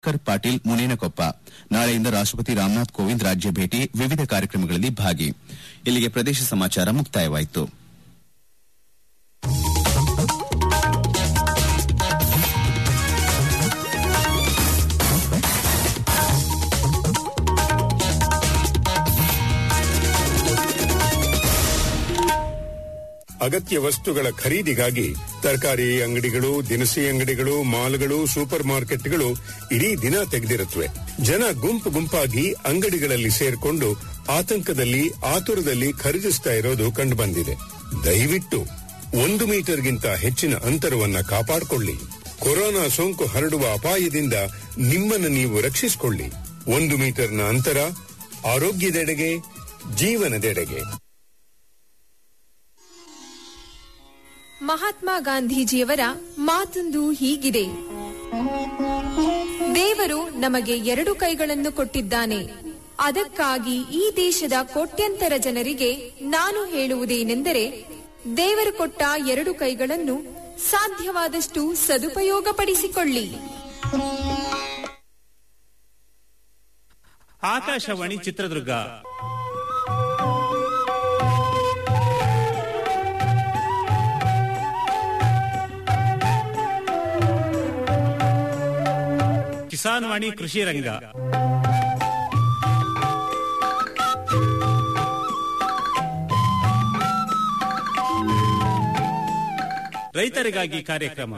ಶಂಕರ್ ಪಾಟೀಲ್ ಮುನೇನಕೊಪ್ಪ ನಾಳೆಯಿಂದ ರಾಷ್ಟಪತಿ ರಾಮನಾಥ್ ಕೋವಿಂದ್ ರಾಜ್ಯ ಭೇಟಿ ವಿವಿಧ ಕಾರ್ಯಕ್ರಮಗಳಲ್ಲಿ ಭಾಗಿ ಇಲ್ಲಿಗೆ ಪ್ರದೇಶ ಸಮಾಚಾರ ಮುಕ್ತಾಯವಾಯಿತು ಅಗತ್ಯ ವಸ್ತುಗಳ ಖರೀದಿಗಾಗಿ ತರಕಾರಿ ಅಂಗಡಿಗಳು ದಿನಸಿ ಅಂಗಡಿಗಳು ಮಾಲ್ಗಳು ಸೂಪರ್ ಮಾರ್ಕೆಟ್ಗಳು ಇಡೀ ದಿನ ತೆಗೆದಿರುತ್ತವೆ ಜನ ಗುಂಪು ಗುಂಪಾಗಿ ಅಂಗಡಿಗಳಲ್ಲಿ ಸೇರ್ಕೊಂಡು ಆತಂಕದಲ್ಲಿ ಆತುರದಲ್ಲಿ ಖರೀದಿಸ್ತಾ ಇರೋದು ಕಂಡುಬಂದಿದೆ ದಯವಿಟ್ಟು ಒಂದು ಮೀಟರ್ಗಿಂತ ಹೆಚ್ಚಿನ ಅಂತರವನ್ನ ಕಾಪಾಡಿಕೊಳ್ಳಿ ಕೊರೋನಾ ಸೋಂಕು ಹರಡುವ ಅಪಾಯದಿಂದ ನಿಮ್ಮನ್ನು ನೀವು ರಕ್ಷಿಸಿಕೊಳ್ಳಿ ಒಂದು ಮೀಟರ್ನ ಅಂತರ ಆರೋಗ್ಯದೆಡೆಗೆ ಜೀವನದೆಡೆಗೆ ಮಹಾತ್ಮ ಗಾಂಧೀಜಿಯವರ ಮಾತೊಂದು ಹೀಗಿದೆ ದೇವರು ನಮಗೆ ಎರಡು ಕೈಗಳನ್ನು ಕೊಟ್ಟಿದ್ದಾನೆ ಅದಕ್ಕಾಗಿ ಈ ದೇಶದ ಕೋಟ್ಯಂತರ ಜನರಿಗೆ ನಾನು ಹೇಳುವುದೇನೆಂದರೆ ದೇವರು ಕೊಟ್ಟ ಎರಡು ಕೈಗಳನ್ನು ಸಾಧ್ಯವಾದಷ್ಟು ಸದುಪಯೋಗಪಡಿಸಿಕೊಳ್ಳಿ ಆಕಾಶವಾಣಿ ಚಿತ್ರದುರ್ಗ ಕಿಸಾನ್ ವಾಣಿ ಕೃಷಿ ರಂಗ ರೈತರಿಗಾಗಿ ಕಾರ್ಯಕ್ರಮ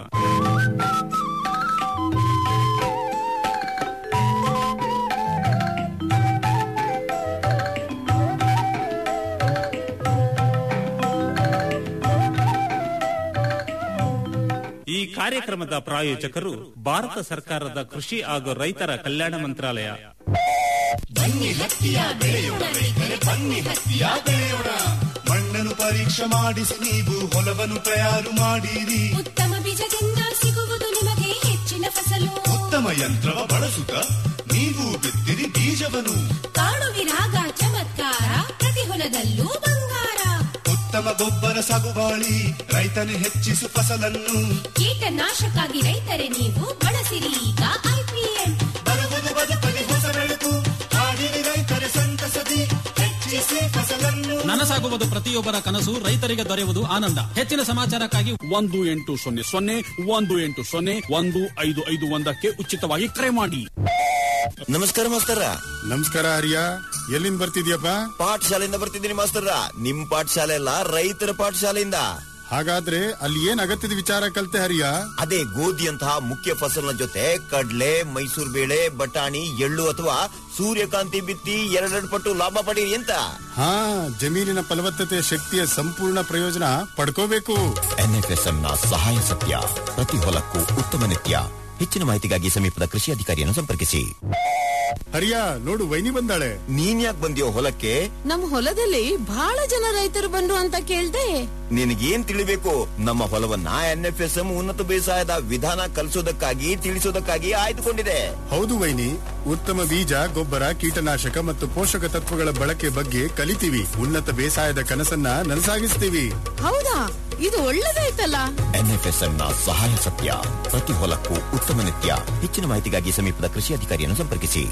ಈ ಕಾರ್ಯಕ್ರಮದ ಪ್ರಾಯೋಜಕರು ಭಾರತ ಸರ್ಕಾರದ ಕೃಷಿ ಹಾಗೂ ರೈತರ ಕಲ್ಯಾಣ ಮಂತ್ರಾಲಯ ಮಣ್ಣನ್ನು ಪರೀಕ್ಷೆ ಮಾಡಿಸಿ ನೀವು ಹೊಲವನ್ನು ತಯಾರು ಮಾಡಿರಿ ಉತ್ತಮ ಬೀಜದಿಂದ ಸಿಗುವುದು ನಿಮಗೆ ಹೆಚ್ಚಿನ ಫಸಲು ಉತ್ತಮ ಯಂತ್ರವ ಬಳಸುತ್ತ ನೀವು ಬಿತ್ತಿರಿ ಬೀಜವನ್ನು ಕಾಣುವಿರಾಗ ಚಮತ್ಕಾರ ಪ್ರತಿ ಹೊಲದಲ್ಲೂ ಬಂಗಾರ ಉತ್ತಮ ಗೊಬ್ಬರ ಸಾಗುವಾಳಿ ರೈತನು ಹೆಚ್ಚಿಸು ಫಸಲನ್ನು ಕೀಟನಾಶಕ್ಕಾಗಿ ರೈತರೇ ನೀವು ಬಳಸಿರಿ ಈಗ ಐಪಿಎಂ ಬರುವುದು ಬದುಕಲಿ ಹೊಸ ಬೆಳಕು ಹಾಡಿರಿ ರೈತರ ಸಂತಸದಿ ಹೆಚ್ಚಿಸಿ ಫಸಲನ್ನು ನನಸಾಗುವುದು ಪ್ರತಿಯೊಬ್ಬರ ಕನಸು ರೈತರಿಗೆ ದೊರೆಯುವುದು ಆನಂದ ಹೆಚ್ಚಿನ ಸಮಾಚಾರಕ್ಕಾಗಿ ಒಂದು ಎಂಟು ಸೊನ್ನೆ ಸೊನ್ನೆ ಒಂದು ಎಂಟು ಸೊನ್ನೆ ಒಂದು ಐದು ಐದು ಒಂದಕ್ಕೆ ಉಚಿತವಾಗಿ ಕರೆ ಮಾಡಿ ನಮಸ್ಕಾರ ಮಾಸ್ತರ ನಮಸ್ಕಾರ ಹರಿಯ ಎಲ್ಲಿಂದ ಬರ್ತಿದ್ಯಪ್ಪ ಪಾಠಶಾಲೆಯಿಂದ ಬರ್ತಿದ್ದೀನಿ ಮಾಸ್ತರ ನಿಮ್ ಪಾಠಶಾಲೆ ಅಲ್ಲ ರೈತರ ಪಾಠಶಾಲೆಯಿಂದ ಹಾಗಾದ್ರೆ ಅಲ್ಲಿ ಏನ್ ಅಗತ್ಯದ ವಿಚಾರ ಕಲ್ತೆ ಹರಿಯ ಅದೇ ಗೋಧಿಯಂತಹ ಮುಖ್ಯ ಫಸಲಿನ ಜೊತೆ ಕಡ್ಲೆ ಮೈಸೂರು ಬೇಳೆ ಬಟಾಣಿ ಎಳ್ಳು ಅಥವಾ ಸೂರ್ಯಕಾಂತಿ ಬಿತ್ತಿ ಎರಡೆರಡು ಪಟ್ಟು ಲಾಭ ಪಡೀರಿ ಅಂತ ಹಾ ಜಮೀನಿನ ಫಲವತ್ತತೆ ಶಕ್ತಿಯ ಸಂಪೂರ್ಣ ಪ್ರಯೋಜನ ಪಡ್ಕೋಬೇಕು ಎನ್ಎಫ್ಎಸ್ಎಂ ನ ಸಹಾಯ ಸತ್ಯ ಪ್ರತಿ ಹೊಲಕ್ಕೂ ಉತ್ತಮ ನಿತ್ಯ ಹೆಚ್ಚಿನ ಮಾಹಿತಿಗಾಗಿ ಸಮೀಪದ ಕೃಷಿ ಅಧಿಕಾರಿಯನ್ನು ಸಂಪರ್ಕಿಸಿ ಹರಿಯ ನೋಡು ವೈನಿ ಬಂದಾಳೆ ನೀನ್ ಯಾಕೆ ಬಂದಿಯೋ ಹೊಲಕ್ಕೆ ನಮ್ ಹೊಲದಲ್ಲಿ ಬಹಳ ಜನ ರೈತರು ಬಂದ್ರು ಅಂತ ಕೇಳ್ದೆ ನಿನಗೇನ್ ತಿಳಿಬೇಕು ನಮ್ಮ ಹೊಲವನ್ನ ಎನ್ಎಫ್ಎಸ್ಎಂ ಉನ್ನತ ಬೇಸಾಯದ ವಿಧಾನ ಕಲಿಸೋದಕ್ಕಾಗಿ ತಿಳಿಸೋದಕ್ಕಾಗಿ ಆಯ್ದುಕೊಂಡಿದೆ ಹೌದು ವೈನಿ ಉತ್ತಮ ಬೀಜ ಗೊಬ್ಬರ ಕೀಟನಾಶಕ ಮತ್ತು ಪೋಷಕ ತತ್ವಗಳ ಬಳಕೆ ಬಗ್ಗೆ ಕಲಿತೀವಿ ಉನ್ನತ ಬೇಸಾಯದ ಕನಸನ್ನ ನನಸಾಗಿಸ್ತೀವಿ ಹೌದಾ ಇದು ಒಳ್ಳೇದಾಯ್ತಲ್ಲ ಎನ್ಎಫ್ಎಸ್ಎಂ ನ ಸಹಾಯ ಸತ್ಯ ಪ್ರತಿ ಹೊಲಕ್ಕೂ ಉತ್ತಮ ನಿತ್ಯ ಹೆಚ್ಚಿನ ಮಾಹಿತಿಗಾಗಿ ಸಮೀಪದ ಕೃಷಿ ಅಧಿಕಾರಿಯನ್ನು ಸಂಪರ್ಕಿಸಿ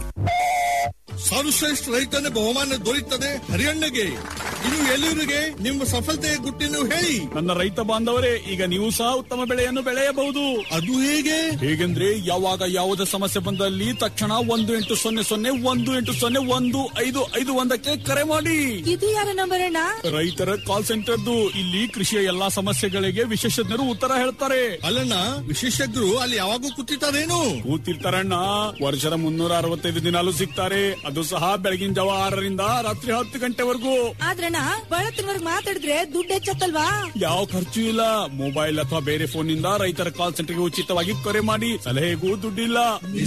ಸರ್ವಶ್ರೇಷ್ಠ ರೈತನ ಬಹುಮಾನ ದೊರೆಯುತ್ತದೆ ಹರಿಯಣ್ಣಗೆ ಇನ್ನು ಎಲ್ಲರಿಗೆ ನಿಮ್ಮ ಸಫಲತೆಯ ಗುಟ್ಟಿನ ಹೇಳಿ ನನ್ನ ರೈತ ಬಾಂಧವರೇ ಈಗ ನೀವು ಸಹ ಉತ್ತಮ ಬೆಳೆಯನ್ನು ಬೆಳೆಯಬಹುದು ಅದು ಹೇಗೆ ಹೇಗೆಂದ್ರೆ ಯಾವಾಗ ಯಾವುದೇ ಸಮಸ್ಯೆ ಬಂದಲ್ಲಿ ತಕ್ಷಣ ಒಂದು ಎಂಟು ಸೊನ್ನೆ ಸೊನ್ನೆ ಒಂದು ಎಂಟು ಸೊನ್ನೆ ಒಂದು ಐದು ಐದು ಒಂದಕ್ಕೆ ಕರೆ ಮಾಡಿ ಇದು ಯಾರ ನಂಬರ್ ಅಣ್ಣ ರೈತರ ಕಾಲ್ ಸೆಂಟರ್ದು ಇಲ್ಲಿ ಕೃಷಿಯ ಎಲ್ಲಾ ಸಮಸ್ಯೆಗಳಿಗೆ ವಿಶೇಷಜ್ಞರು ಉತ್ತರ ಹೇಳ್ತಾರೆ ಅಲ್ಲಣ್ಣ ವಿಶೇಷಜ್ಞರು ಅಲ್ಲಿ ಯಾವಾಗೂ ಕೂತಿರ್ತಾರೇನು ಕೂತಿರ್ತಾರಣ್ಣ ವರ್ಷದ ಮುನ್ನೂರ ಅರವತ್ತೈದು ದಿನಾಲು ಸಿಗ್ತಾರೆ ಅದು ಸಹ ಬೆಳಗಿನ ಜಾವ ಆರರಿಂದ ರಾತ್ರಿ ಹತ್ತು ಗಂಟೆವರೆಗೂ ಆದ್ರಣ್ಣ ಬಳತ್ತಿನವರ್ಗ್ ಮಾತಾಡಿದ್ರೆ ದುಡ್ಡು ಹೆಚ್ಚತ್ತಲ್ವಾ ಯಾವ ಖರ್ಚು ಇಲ್ಲ ಮೊಬೈಲ್ ಅಥವಾ ಬೇರೆ ಫೋನ್ ನಿಂದ ರೈತರ ಕಾಲ್ ಸೆಂಟರ್ಗೆ ಉಚಿತವಾಗಿ ಕರೆ ಮಾಡಿ ಸಲಹೆಗೂ ದುಡ್ಡಿಲ್ಲ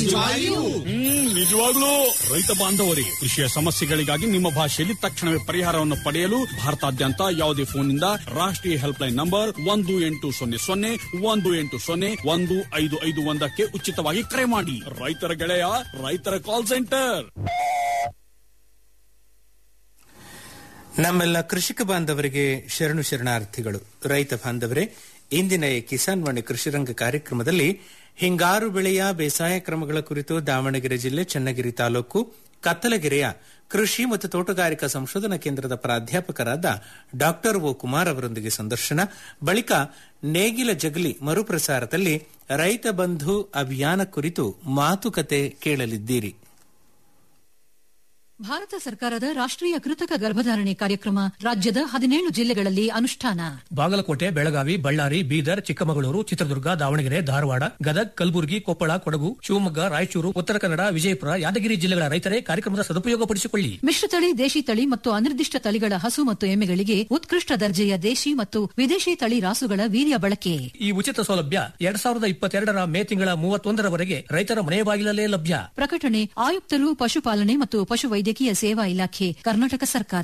ಹ್ಮ್ ನಿಜವಾಗ್ಲೂ ರೈತ ಬಾಂಧವರೇ ಕೃಷಿಯ ಸಮಸ್ಯೆಗಳಿಗಾಗಿ ನಿಮ್ಮ ಭಾಷೆಯಲ್ಲಿ ತಕ್ಷಣವೇ ಪರಿಹಾರವನ್ನು ಪಡೆಯಲು ಭಾರತಾದ್ಯಂತ ಯಾವುದೇ ಫೋನ್ ನಿಂದ ರಾಷ್ಟ್ರೀಯ ಹೆಲ್ಪ್ ಲೈನ್ ನಂಬರ್ ಒಂದು ಎಂಟು ಸೊನ್ನೆ ಸೊನ್ನೆ ಒಂದು ಎಂಟು ಸೊನ್ನೆ ಒಂದು ಐದು ಐದು ಒಂದಕ್ಕೆ ಉಚಿತವಾಗಿ ಕರೆ ಮಾಡಿ ರೈತರ ಗೆಳೆಯ ರೈತರ ಕಾಲ್ ಸೆಂಟರ್ ನಮ್ಮೆಲ್ಲ ಕೃಷಿಕ ಬಾಂಧವರಿಗೆ ಶರಣು ಶರಣಾರ್ಥಿಗಳು ರೈತ ಬಾಂಧವರೇ ಇಂದಿನ ಈ ಕಿಸಾನ್ ವಾಣಿ ಕೃಷಿರಂಗ ಕಾರ್ಯಕ್ರಮದಲ್ಲಿ ಹಿಂಗಾರು ಬೆಳೆಯ ಬೇಸಾಯ ಕ್ರಮಗಳ ಕುರಿತು ದಾವಣಗೆರೆ ಜಿಲ್ಲೆ ಚನ್ನಗಿರಿ ತಾಲೂಕು ಕತ್ತಲಗೆರೆಯ ಕೃಷಿ ಮತ್ತು ತೋಟಗಾರಿಕಾ ಸಂಶೋಧನಾ ಕೇಂದ್ರದ ಪ್ರಾಧ್ಯಾಪಕರಾದ ಡಾಕ್ಟರ್ ಓ ಕುಮಾರ್ ಅವರೊಂದಿಗೆ ಸಂದರ್ಶನ ಬಳಿಕ ನೇಗಿಲ ಜಗಲಿ ಮರುಪ್ರಸಾರದಲ್ಲಿ ರೈತ ಬಂಧು ಅಭಿಯಾನ ಕುರಿತು ಮಾತುಕತೆ ಕೇಳಲಿದ್ದೀರಿ ಭಾರತ ಸರ್ಕಾರದ ರಾಷ್ಟ್ರೀಯ ಕೃತಕ ಗರ್ಭಧಾರಣೆ ಕಾರ್ಯಕ್ರಮ ರಾಜ್ಯದ ಹದಿನೇಳು ಜಿಲ್ಲೆಗಳಲ್ಲಿ ಅನುಷ್ಠಾನ ಬಾಗಲಕೋಟೆ ಬೆಳಗಾವಿ ಬಳ್ಳಾರಿ ಬೀದರ್ ಚಿಕ್ಕಮಗಳೂರು ಚಿತ್ರದುರ್ಗ ದಾವಣಗೆರೆ ಧಾರವಾಡ ಗದಗ್ ಕಲಬುರಗಿ ಕೊಪ್ಪಳ ಕೊಡಗು ಶಿವಮೊಗ್ಗ ರಾಯಚೂರು ಉತ್ತರ ಕನ್ನಡ ವಿಜಯಪುರ ಯಾದಗಿರಿ ಜಿಲ್ಲೆಗಳ ರೈತರೇ ಕಾರ್ಯಕ್ರಮದ ಸದುಪಯೋಗಪಡಿಸಿಕೊಳ್ಳಿ ಮಿಶ್ರತಳಿ ದೇಶಿ ತಳಿ ಮತ್ತು ಅನಿರ್ದಿಷ್ಟ ತಳಿಗಳ ಹಸು ಮತ್ತು ಎಮ್ಮೆಗಳಿಗೆ ಉತ್ಕೃಷ್ಟ ದರ್ಜೆಯ ದೇಶಿ ಮತ್ತು ವಿದೇಶಿ ತಳಿ ರಾಸುಗಳ ವೀರ್ಯ ಬಳಕೆ ಈ ಉಚಿತ ಸೌಲಭ್ಯ ಎರಡ್ ಸಾವಿರದ ಇಪ್ಪತ್ತೆರಡರ ಮೇ ತಿಂಗಳ ಮೂವತ್ತೊಂದರವರೆಗೆ ರೈತರ ಮನೆ ಬಾಗಿಲಲ್ಲೇ ಲಭ್ಯ ಪ್ರಕಟಣೆ ಆಯುಕ್ತರು ಪಶುಪಾಲನೆ ಮತ್ತು ಪಶುವೈದ್ಯಕೀಯ ಸೇವಾ ಇಲಾಖೆ ಕರ್ನಾಟಕ ಸರ್ಕಾರ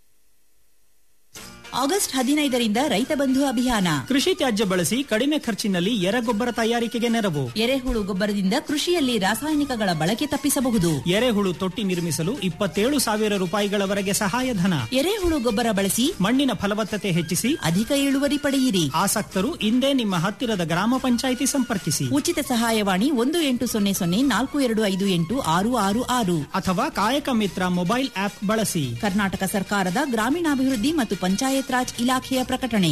ಆಗಸ್ಟ್ ಹದಿನೈದರಿಂದ ರೈತ ಬಂಧು ಅಭಿಯಾನ ಕೃಷಿ ತ್ಯಾಜ್ಯ ಬಳಸಿ ಕಡಿಮೆ ಖರ್ಚಿನಲ್ಲಿ ಎರೆಗೊಬ್ಬರ ತಯಾರಿಕೆಗೆ ನೆರವು ಎರೆಹುಳು ಗೊಬ್ಬರದಿಂದ ಕೃಷಿಯಲ್ಲಿ ರಾಸಾಯನಿಕಗಳ ಬಳಕೆ ತಪ್ಪಿಸಬಹುದು ಎರೆಹುಳು ತೊಟ್ಟಿ ನಿರ್ಮಿಸಲು ಇಪ್ಪತ್ತೇಳು ಸಾವಿರ ರೂಪಾಯಿಗಳವರೆಗೆ ಸಹಾಯಧನ ಎರೆಹುಳು ಗೊಬ್ಬರ ಬಳಸಿ ಮಣ್ಣಿನ ಫಲವತ್ತತೆ ಹೆಚ್ಚಿಸಿ ಅಧಿಕ ಇಳುವರಿ ಪಡೆಯಿರಿ ಆಸಕ್ತರು ಇಂದೇ ನಿಮ್ಮ ಹತ್ತಿರದ ಗ್ರಾಮ ಪಂಚಾಯಿತಿ ಸಂಪರ್ಕಿಸಿ ಉಚಿತ ಸಹಾಯವಾಣಿ ಒಂದು ಎಂಟು ಸೊನ್ನೆ ಸೊನ್ನೆ ನಾಲ್ಕು ಎರಡು ಐದು ಎಂಟು ಆರು ಆರು ಆರು ಅಥವಾ ಕಾಯಕ ಮಿತ್ರ ಮೊಬೈಲ್ ಆಪ್ ಬಳಸಿ ಕರ್ನಾಟಕ ಸರ್ಕಾರದ ಗ್ರಾಮೀಣಾಭಿವೃದ್ಧಿ ಮತ್ತು ಪಂಚಾಯತ್ ರಾಜ್ ಇಲಾಖೆಯ ಪ್ರಕಟಣೆ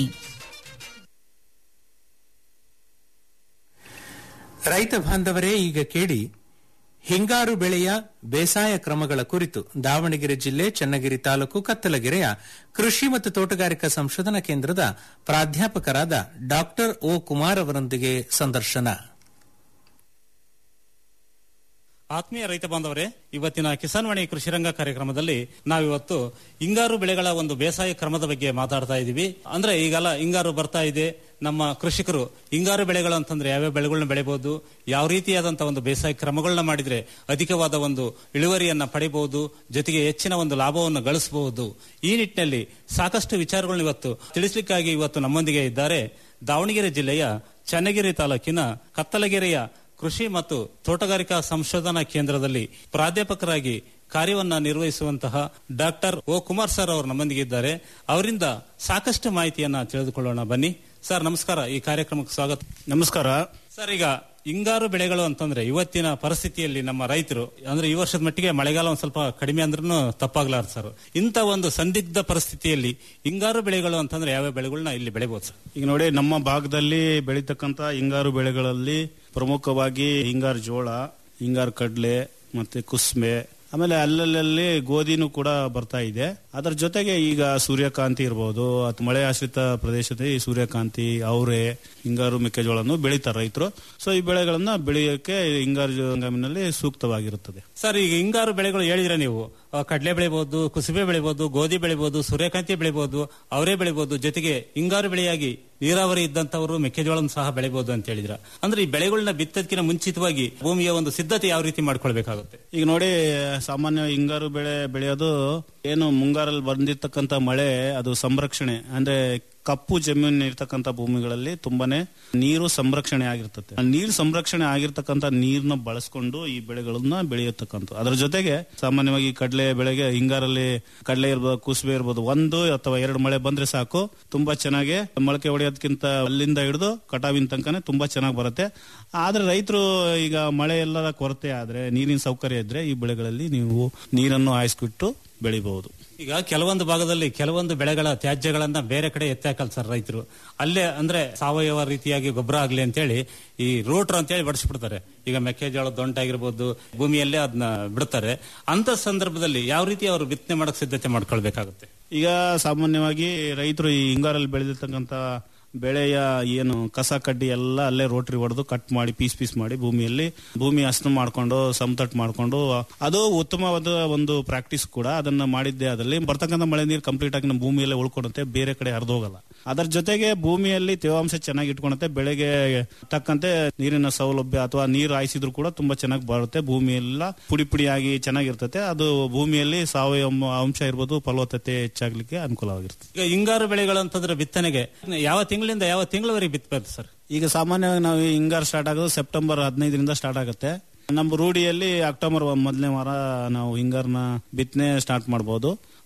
ರೈತ ಬಾಂಧವರೇ ಈಗ ಕೇಳಿ ಹಿಂಗಾರು ಬೆಳೆಯ ಬೇಸಾಯ ಕ್ರಮಗಳ ಕುರಿತು ದಾವಣಗೆರೆ ಜಿಲ್ಲೆ ಚನ್ನಗಿರಿ ತಾಲೂಕು ಕತ್ತಲಗೆರೆಯ ಕೃಷಿ ಮತ್ತು ತೋಟಗಾರಿಕಾ ಸಂಶೋಧನಾ ಕೇಂದ್ರದ ಪ್ರಾಧ್ಯಾಪಕರಾದ ಡಾಕ್ಟರ್ ಓ ಕುಮಾರ್ ಅವರೊಂದಿಗೆ ಸಂದರ್ಶನ ಆತ್ಮೀಯ ರೈತ ಬಾಂಧವರೇ ಇವತ್ತಿನ ಕಿಸಾನ್ ವಾಣಿ ಕೃಷಿರಂಗ ಕಾರ್ಯಕ್ರಮದಲ್ಲಿ ನಾವಿವತ್ತು ಹಿಂಗಾರು ಬೆಳೆಗಳ ಒಂದು ಬೇಸಾಯ ಕ್ರಮದ ಬಗ್ಗೆ ಮಾತಾಡ್ತಾ ಇದ್ದೀವಿ ಅಂದ್ರೆ ಈಗೆಲ್ಲ ಹಿಂಗಾರು ಬರ್ತಾ ಇದೆ ನಮ್ಮ ಕೃಷಿಕರು ಹಿಂಗಾರು ಬೆಳೆಗಳು ಅಂತಂದ್ರೆ ಯಾವ್ಯಾವ ಬೆಳೆಗಳನ್ನ ಬೆಳೆಬಹುದು ಯಾವ ರೀತಿಯಾದಂತಹ ಒಂದು ಬೇಸಾಯ ಕ್ರಮಗಳನ್ನ ಮಾಡಿದ್ರೆ ಅಧಿಕವಾದ ಒಂದು ಇಳುವರಿಯನ್ನ ಪಡಿಬಹುದು ಜೊತೆಗೆ ಹೆಚ್ಚಿನ ಒಂದು ಲಾಭವನ್ನು ಗಳಿಸಬಹುದು ಈ ನಿಟ್ಟಿನಲ್ಲಿ ಸಾಕಷ್ಟು ವಿಚಾರಗಳನ್ನ ಇವತ್ತು ತಿಳಿಸ್ಲಿಕ್ಕಾಗಿ ಇವತ್ತು ನಮ್ಮೊಂದಿಗೆ ಇದ್ದಾರೆ ದಾವಣಗೆರೆ ಜಿಲ್ಲೆಯ ಚನ್ನಗಿರಿ ತಾಲೂಕಿನ ಕತ್ತಲಗೆರೆಯ ಕೃಷಿ ಮತ್ತು ತೋಟಗಾರಿಕಾ ಸಂಶೋಧನಾ ಕೇಂದ್ರದಲ್ಲಿ ಪ್ರಾಧ್ಯಾಪಕರಾಗಿ ಕಾರ್ಯವನ್ನ ನಿರ್ವಹಿಸುವಂತಹ ಡಾಕ್ಟರ್ ಓ ಕುಮಾರ್ ಸರ್ ಅವರು ನಮ್ಮೊಂದಿಗೆ ಇದ್ದಾರೆ ಅವರಿಂದ ಸಾಕಷ್ಟು ಮಾಹಿತಿಯನ್ನ ತಿಳಿದುಕೊಳ್ಳೋಣ ಬನ್ನಿ ಸರ್ ನಮಸ್ಕಾರ ಈ ಕಾರ್ಯಕ್ರಮಕ್ಕೆ ಸ್ವಾಗತ ನಮಸ್ಕಾರ ಸರ್ ಈಗ ಹಿಂಗಾರು ಬೆಳೆಗಳು ಅಂತಂದ್ರೆ ಇವತ್ತಿನ ಪರಿಸ್ಥಿತಿಯಲ್ಲಿ ನಮ್ಮ ರೈತರು ಅಂದ್ರೆ ಈ ವರ್ಷದ ಮಟ್ಟಿಗೆ ಮಳೆಗಾಲ ಒಂದ್ ಸ್ವಲ್ಪ ಕಡಿಮೆ ಅಂದ್ರೂ ತಪ್ಪಾಗ್ಲಾರ್ದು ಸರ್ ಇಂಥ ಒಂದು ಸಂದಿಗ್ಧ ಪರಿಸ್ಥಿತಿಯಲ್ಲಿ ಹಿಂಗಾರು ಬೆಳೆಗಳು ಅಂತಂದ್ರೆ ಯಾವ್ಯಾವ ಬೆಳೆಗಳನ್ನ ಇಲ್ಲಿ ಬೆಳಿಬಹುದು ಸರ್ ಈಗ ನೋಡಿ ನಮ್ಮ ಭಾಗದಲ್ಲಿ ಬೆಳೀತಕ್ಕಂತ ಹಿಂಗಾರು ಬೆಳೆಗಳಲ್ಲಿ ಪ್ರಮುಖವಾಗಿ ಹಿಂಗಾರು ಜೋಳ ಹಿಂಗಾರು ಕಡ್ಲೆ ಮತ್ತೆ ಕುಸ್ಮೆ ಆಮೇಲೆ ಅಲ್ಲಲ್ಲಿ ಗೋಧಿನೂ ಕೂಡ ಬರ್ತಾ ಇದೆ ಅದರ ಜೊತೆಗೆ ಈಗ ಸೂರ್ಯಕಾಂತಿ ಇರಬಹುದು ಅಥವಾ ಮಳೆ ಆಶ್ರಿತ ಪ್ರದೇಶದಲ್ಲಿ ಸೂರ್ಯಕಾಂತಿ ಅವರೆ ಹಿಂಗಾರು ಮೆಕ್ಕೆಜೋಳನ್ನು ಬೆಳೀತಾರೆ ರೈತರು ಸೊ ಈ ಬೆಳೆಗಳನ್ನ ಬೆಳೆಯೋಕೆ ಹಿಂಗಾರು ಹಂಗಾಮಿನಲ್ಲಿ ಸೂಕ್ತವಾಗಿರುತ್ತದೆ ಸರ್ ಈಗ ಹಿಂಗಾರು ಬೆಳೆಗಳು ಹೇಳಿದ್ರೆ ನೀವು ಆ, ಕಡ್ಲೆ ಬೆಳಿಬಹುದು ಕುಸುಬೆ ಬೆಳಿಬಹುದು ಗೋಧಿ ಬೆಳಿಬಹುದು ಸೂರ್ಯಕಾಂತಿ ಬೆಳಿಬಹುದು ಅವರೇ ಬೆಳಿಬಹುದು ಜೊತೆಗೆ ಹಿಂಗಾರು ಬೆಳೆಯಾಗಿ ನೀರಾವರಿ ಇದ್ದಂತವರು ಮೆಕ್ಕೆಜೋಳನ ಸಹ ಬೆಳಿಬಹುದು ಅಂತ ಹೇಳಿದ್ರ ಅಂದ್ರೆ ಈ ಬೆಳೆಗಳನ್ನ ಬಿತ್ತದಕ್ಕಿಂತ ಮುಂಚಿತವಾಗಿ ಭೂಮಿಯ ಒಂದು ಸಿದ್ಧತೆ ಯಾವ ರೀತಿ ಮಾಡ್ಕೊಳ್ಬೇಕಾಗುತ್ತೆ ಈಗ ನೋಡಿ ಸಾಮಾನ್ಯ ಹಿಂಗಾರು ಬೆಳೆ ಬೆಳೆಯೋದು ಏನು ಮುಂಗಾರಲ್ಲಿ ಬಂದಿರ್ತಕ್ಕಂಥ ಮಳೆ ಅದು ಸಂರಕ್ಷಣೆ ಅಂದ್ರೆ ಕಪ್ಪು ಜಮೀನು ಇರ್ತಕ್ಕಂಥ ಭೂಮಿಗಳಲ್ಲಿ ತುಂಬಾನೇ ನೀರು ಸಂರಕ್ಷಣೆ ಆಗಿರ್ತದೆ ಆ ನೀರು ಸಂರಕ್ಷಣೆ ಆಗಿರ್ತಕ್ಕಂಥ ನೀರನ್ನ ಬಳಸ್ಕೊಂಡು ಈ ಬೆಳೆಗಳನ್ನ ಬೆಳೆಯತಕ್ಕಂಥ ಅದರ ಜೊತೆಗೆ ಸಾಮಾನ್ಯವಾಗಿ ಕಡಲೆ ಬೆಳೆಗೆ ಹಿಂಗಾರಲ್ಲಿ ಕಡಲೆ ಇರ್ಬೋದು ಕುಸುಬೆ ಇರ್ಬೋದು ಒಂದು ಅಥವಾ ಎರಡು ಮಳೆ ಬಂದ್ರೆ ಸಾಕು ತುಂಬಾ ಚೆನ್ನಾಗಿ ಮೊಳಕೆ ಹೊಡೆಯೋದಕ್ಕಿಂತ ಅಲ್ಲಿಂದ ಹಿಡಿದು ಕಟಾವಿನ ತನಕನೇ ತುಂಬಾ ಚೆನ್ನಾಗಿ ಬರುತ್ತೆ ಆದ್ರೆ ರೈತರು ಈಗ ಮಳೆ ಎಲ್ಲರ ಕೊರತೆ ಆದ್ರೆ ನೀರಿನ ಸೌಕರ್ಯ ಇದ್ರೆ ಈ ಬೆಳೆಗಳಲ್ಲಿ ನೀವು ನೀರನ್ನು ಹಾಯಿಸ್ಬಿಟ್ಟು ಬೆಳಿಬಹುದು ಈಗ ಕೆಲವೊಂದು ಭಾಗದಲ್ಲಿ ಕೆಲವೊಂದು ಬೆಳೆಗಳ ತ್ಯಾಜ್ಯಗಳನ್ನ ಬೇರೆ ಕಡೆ ಎತ್ತಾಕಲ್ ಸರ್ ರೈತರು ಅಲ್ಲೇ ಅಂದ್ರೆ ಸಾವಯವ ರೀತಿಯಾಗಿ ಗೊಬ್ಬರ ಆಗ್ಲಿ ಅಂತೇಳಿ ಈ ರೋಟ್ರ್ ಅಂತೇಳಿ ಬಡಿಸ್ಬಿಡ್ತಾರೆ ಈಗ ಮೆಕ್ಕೆಜೋಳ ದೊಂಟಾಗಿರ್ಬೋದು ಭೂಮಿಯಲ್ಲೇ ಅದನ್ನ ಬಿಡ್ತಾರೆ ಅಂತ ಸಂದರ್ಭದಲ್ಲಿ ಯಾವ ರೀತಿ ಅವರು ಬಿತ್ತನೆ ಮಾಡಕ್ ಸಿದ್ಧತೆ ಮಾಡ್ಕೊಳ್ಬೇಕಾಗುತ್ತೆ ಈಗ ಸಾಮಾನ್ಯವಾಗಿ ರೈತರು ಈ ಹಿಂಗಾರಲ್ಲಿ ಬೆಳೆದಿರ್ತಕ್ಕಂಥ ಬೆಳೆಯ ಏನು ಕಸ ಕಡ್ಡಿ ಎಲ್ಲ ಅಲ್ಲೇ ರೋಟ್ರಿ ಹೊಡೆದು ಕಟ್ ಮಾಡಿ ಪೀಸ್ ಪೀಸ್ ಮಾಡಿ ಭೂಮಿಯಲ್ಲಿ ಭೂಮಿ ಹಸನು ಮಾಡ್ಕೊಂಡು ಸಮತಟ್ಟು ಮಾಡ್ಕೊಂಡು ಅದು ಉತ್ತಮವಾದ ಒಂದು ಪ್ರಾಕ್ಟೀಸ್ ಕೂಡ ಅದನ್ನ ಮಾಡಿದ್ದೆ ಅದರಲ್ಲಿ ಬರ್ತಕ್ಕಂಥ ಮಳೆ ನೀರು ಕಂಪ್ಲೀಟ್ ಆಗಿ ನಮ್ಮ ಭೂಮಿಯಲ್ಲೇ ಉಳ್ಕೊಳುತ್ತೆ ಬೇರೆ ಕಡೆ ಹರಿದೋಗಲ್ಲ ಅದರ ಜೊತೆಗೆ ಭೂಮಿಯಲ್ಲಿ ತೇವಾಂಶ ಚೆನ್ನಾಗಿ ಇಟ್ಕೊಳುತ್ತೆ ಬೆಳೆಗೆ ತಕ್ಕಂತೆ ನೀರಿನ ಸೌಲಭ್ಯ ಅಥವಾ ನೀರು ಹಾಯಿಸಿದ್ರು ಕೂಡ ತುಂಬಾ ಚೆನ್ನಾಗಿ ಬರುತ್ತೆ ಭೂಮಿಯೆಲ್ಲ ಪುಡಿ ಪುಡಿಯಾಗಿ ಚೆನ್ನಾಗಿರ್ತತೆ ಅದು ಭೂಮಿಯಲ್ಲಿ ಸಾವಯವ ಅಂಶ ಇರ್ಬೋದು ಫಲವತ್ತತೆ ಹೆಚ್ಚಾಗ್ಲಿಕ್ಕೆ ಅನುಕೂಲವಾಗಿರುತ್ತೆ ಈಗ ಹಿಂಗಾರು ಬೆಳೆಗಳು ಅಂತಂದ್ರೆ ಬಿತ್ತನೆಗೆ ಯಾವ ತಿಂಗಳಿಂದ ಯಾವ ತಿಂಗಳವರೆಗೆ ಬಿತ್ತಬೇಕು ಸರ್ ಈಗ ಸಾಮಾನ್ಯವಾಗಿ ನಾವು ಈ ಹಿಂಗಾರು ಸ್ಟಾರ್ಟ್ ಆಗೋದು ಸೆಪ್ಟೆಂಬರ್ ಹದಿನೈದರಿಂದ ಸ್ಟಾರ್ಟ್ ಆಗುತ್ತೆ ನಮ್ಮ ರೂಢಿಯಲ್ಲಿ ಅಕ್ಟೋಬರ್ ಮೊದಲನೇ ವಾರ ನಾವು ಹಿಂಗಾರನ ಬಿತ್ತನೆ ಸ್ಟಾರ್ಟ್ ಮಾಡಬಹುದು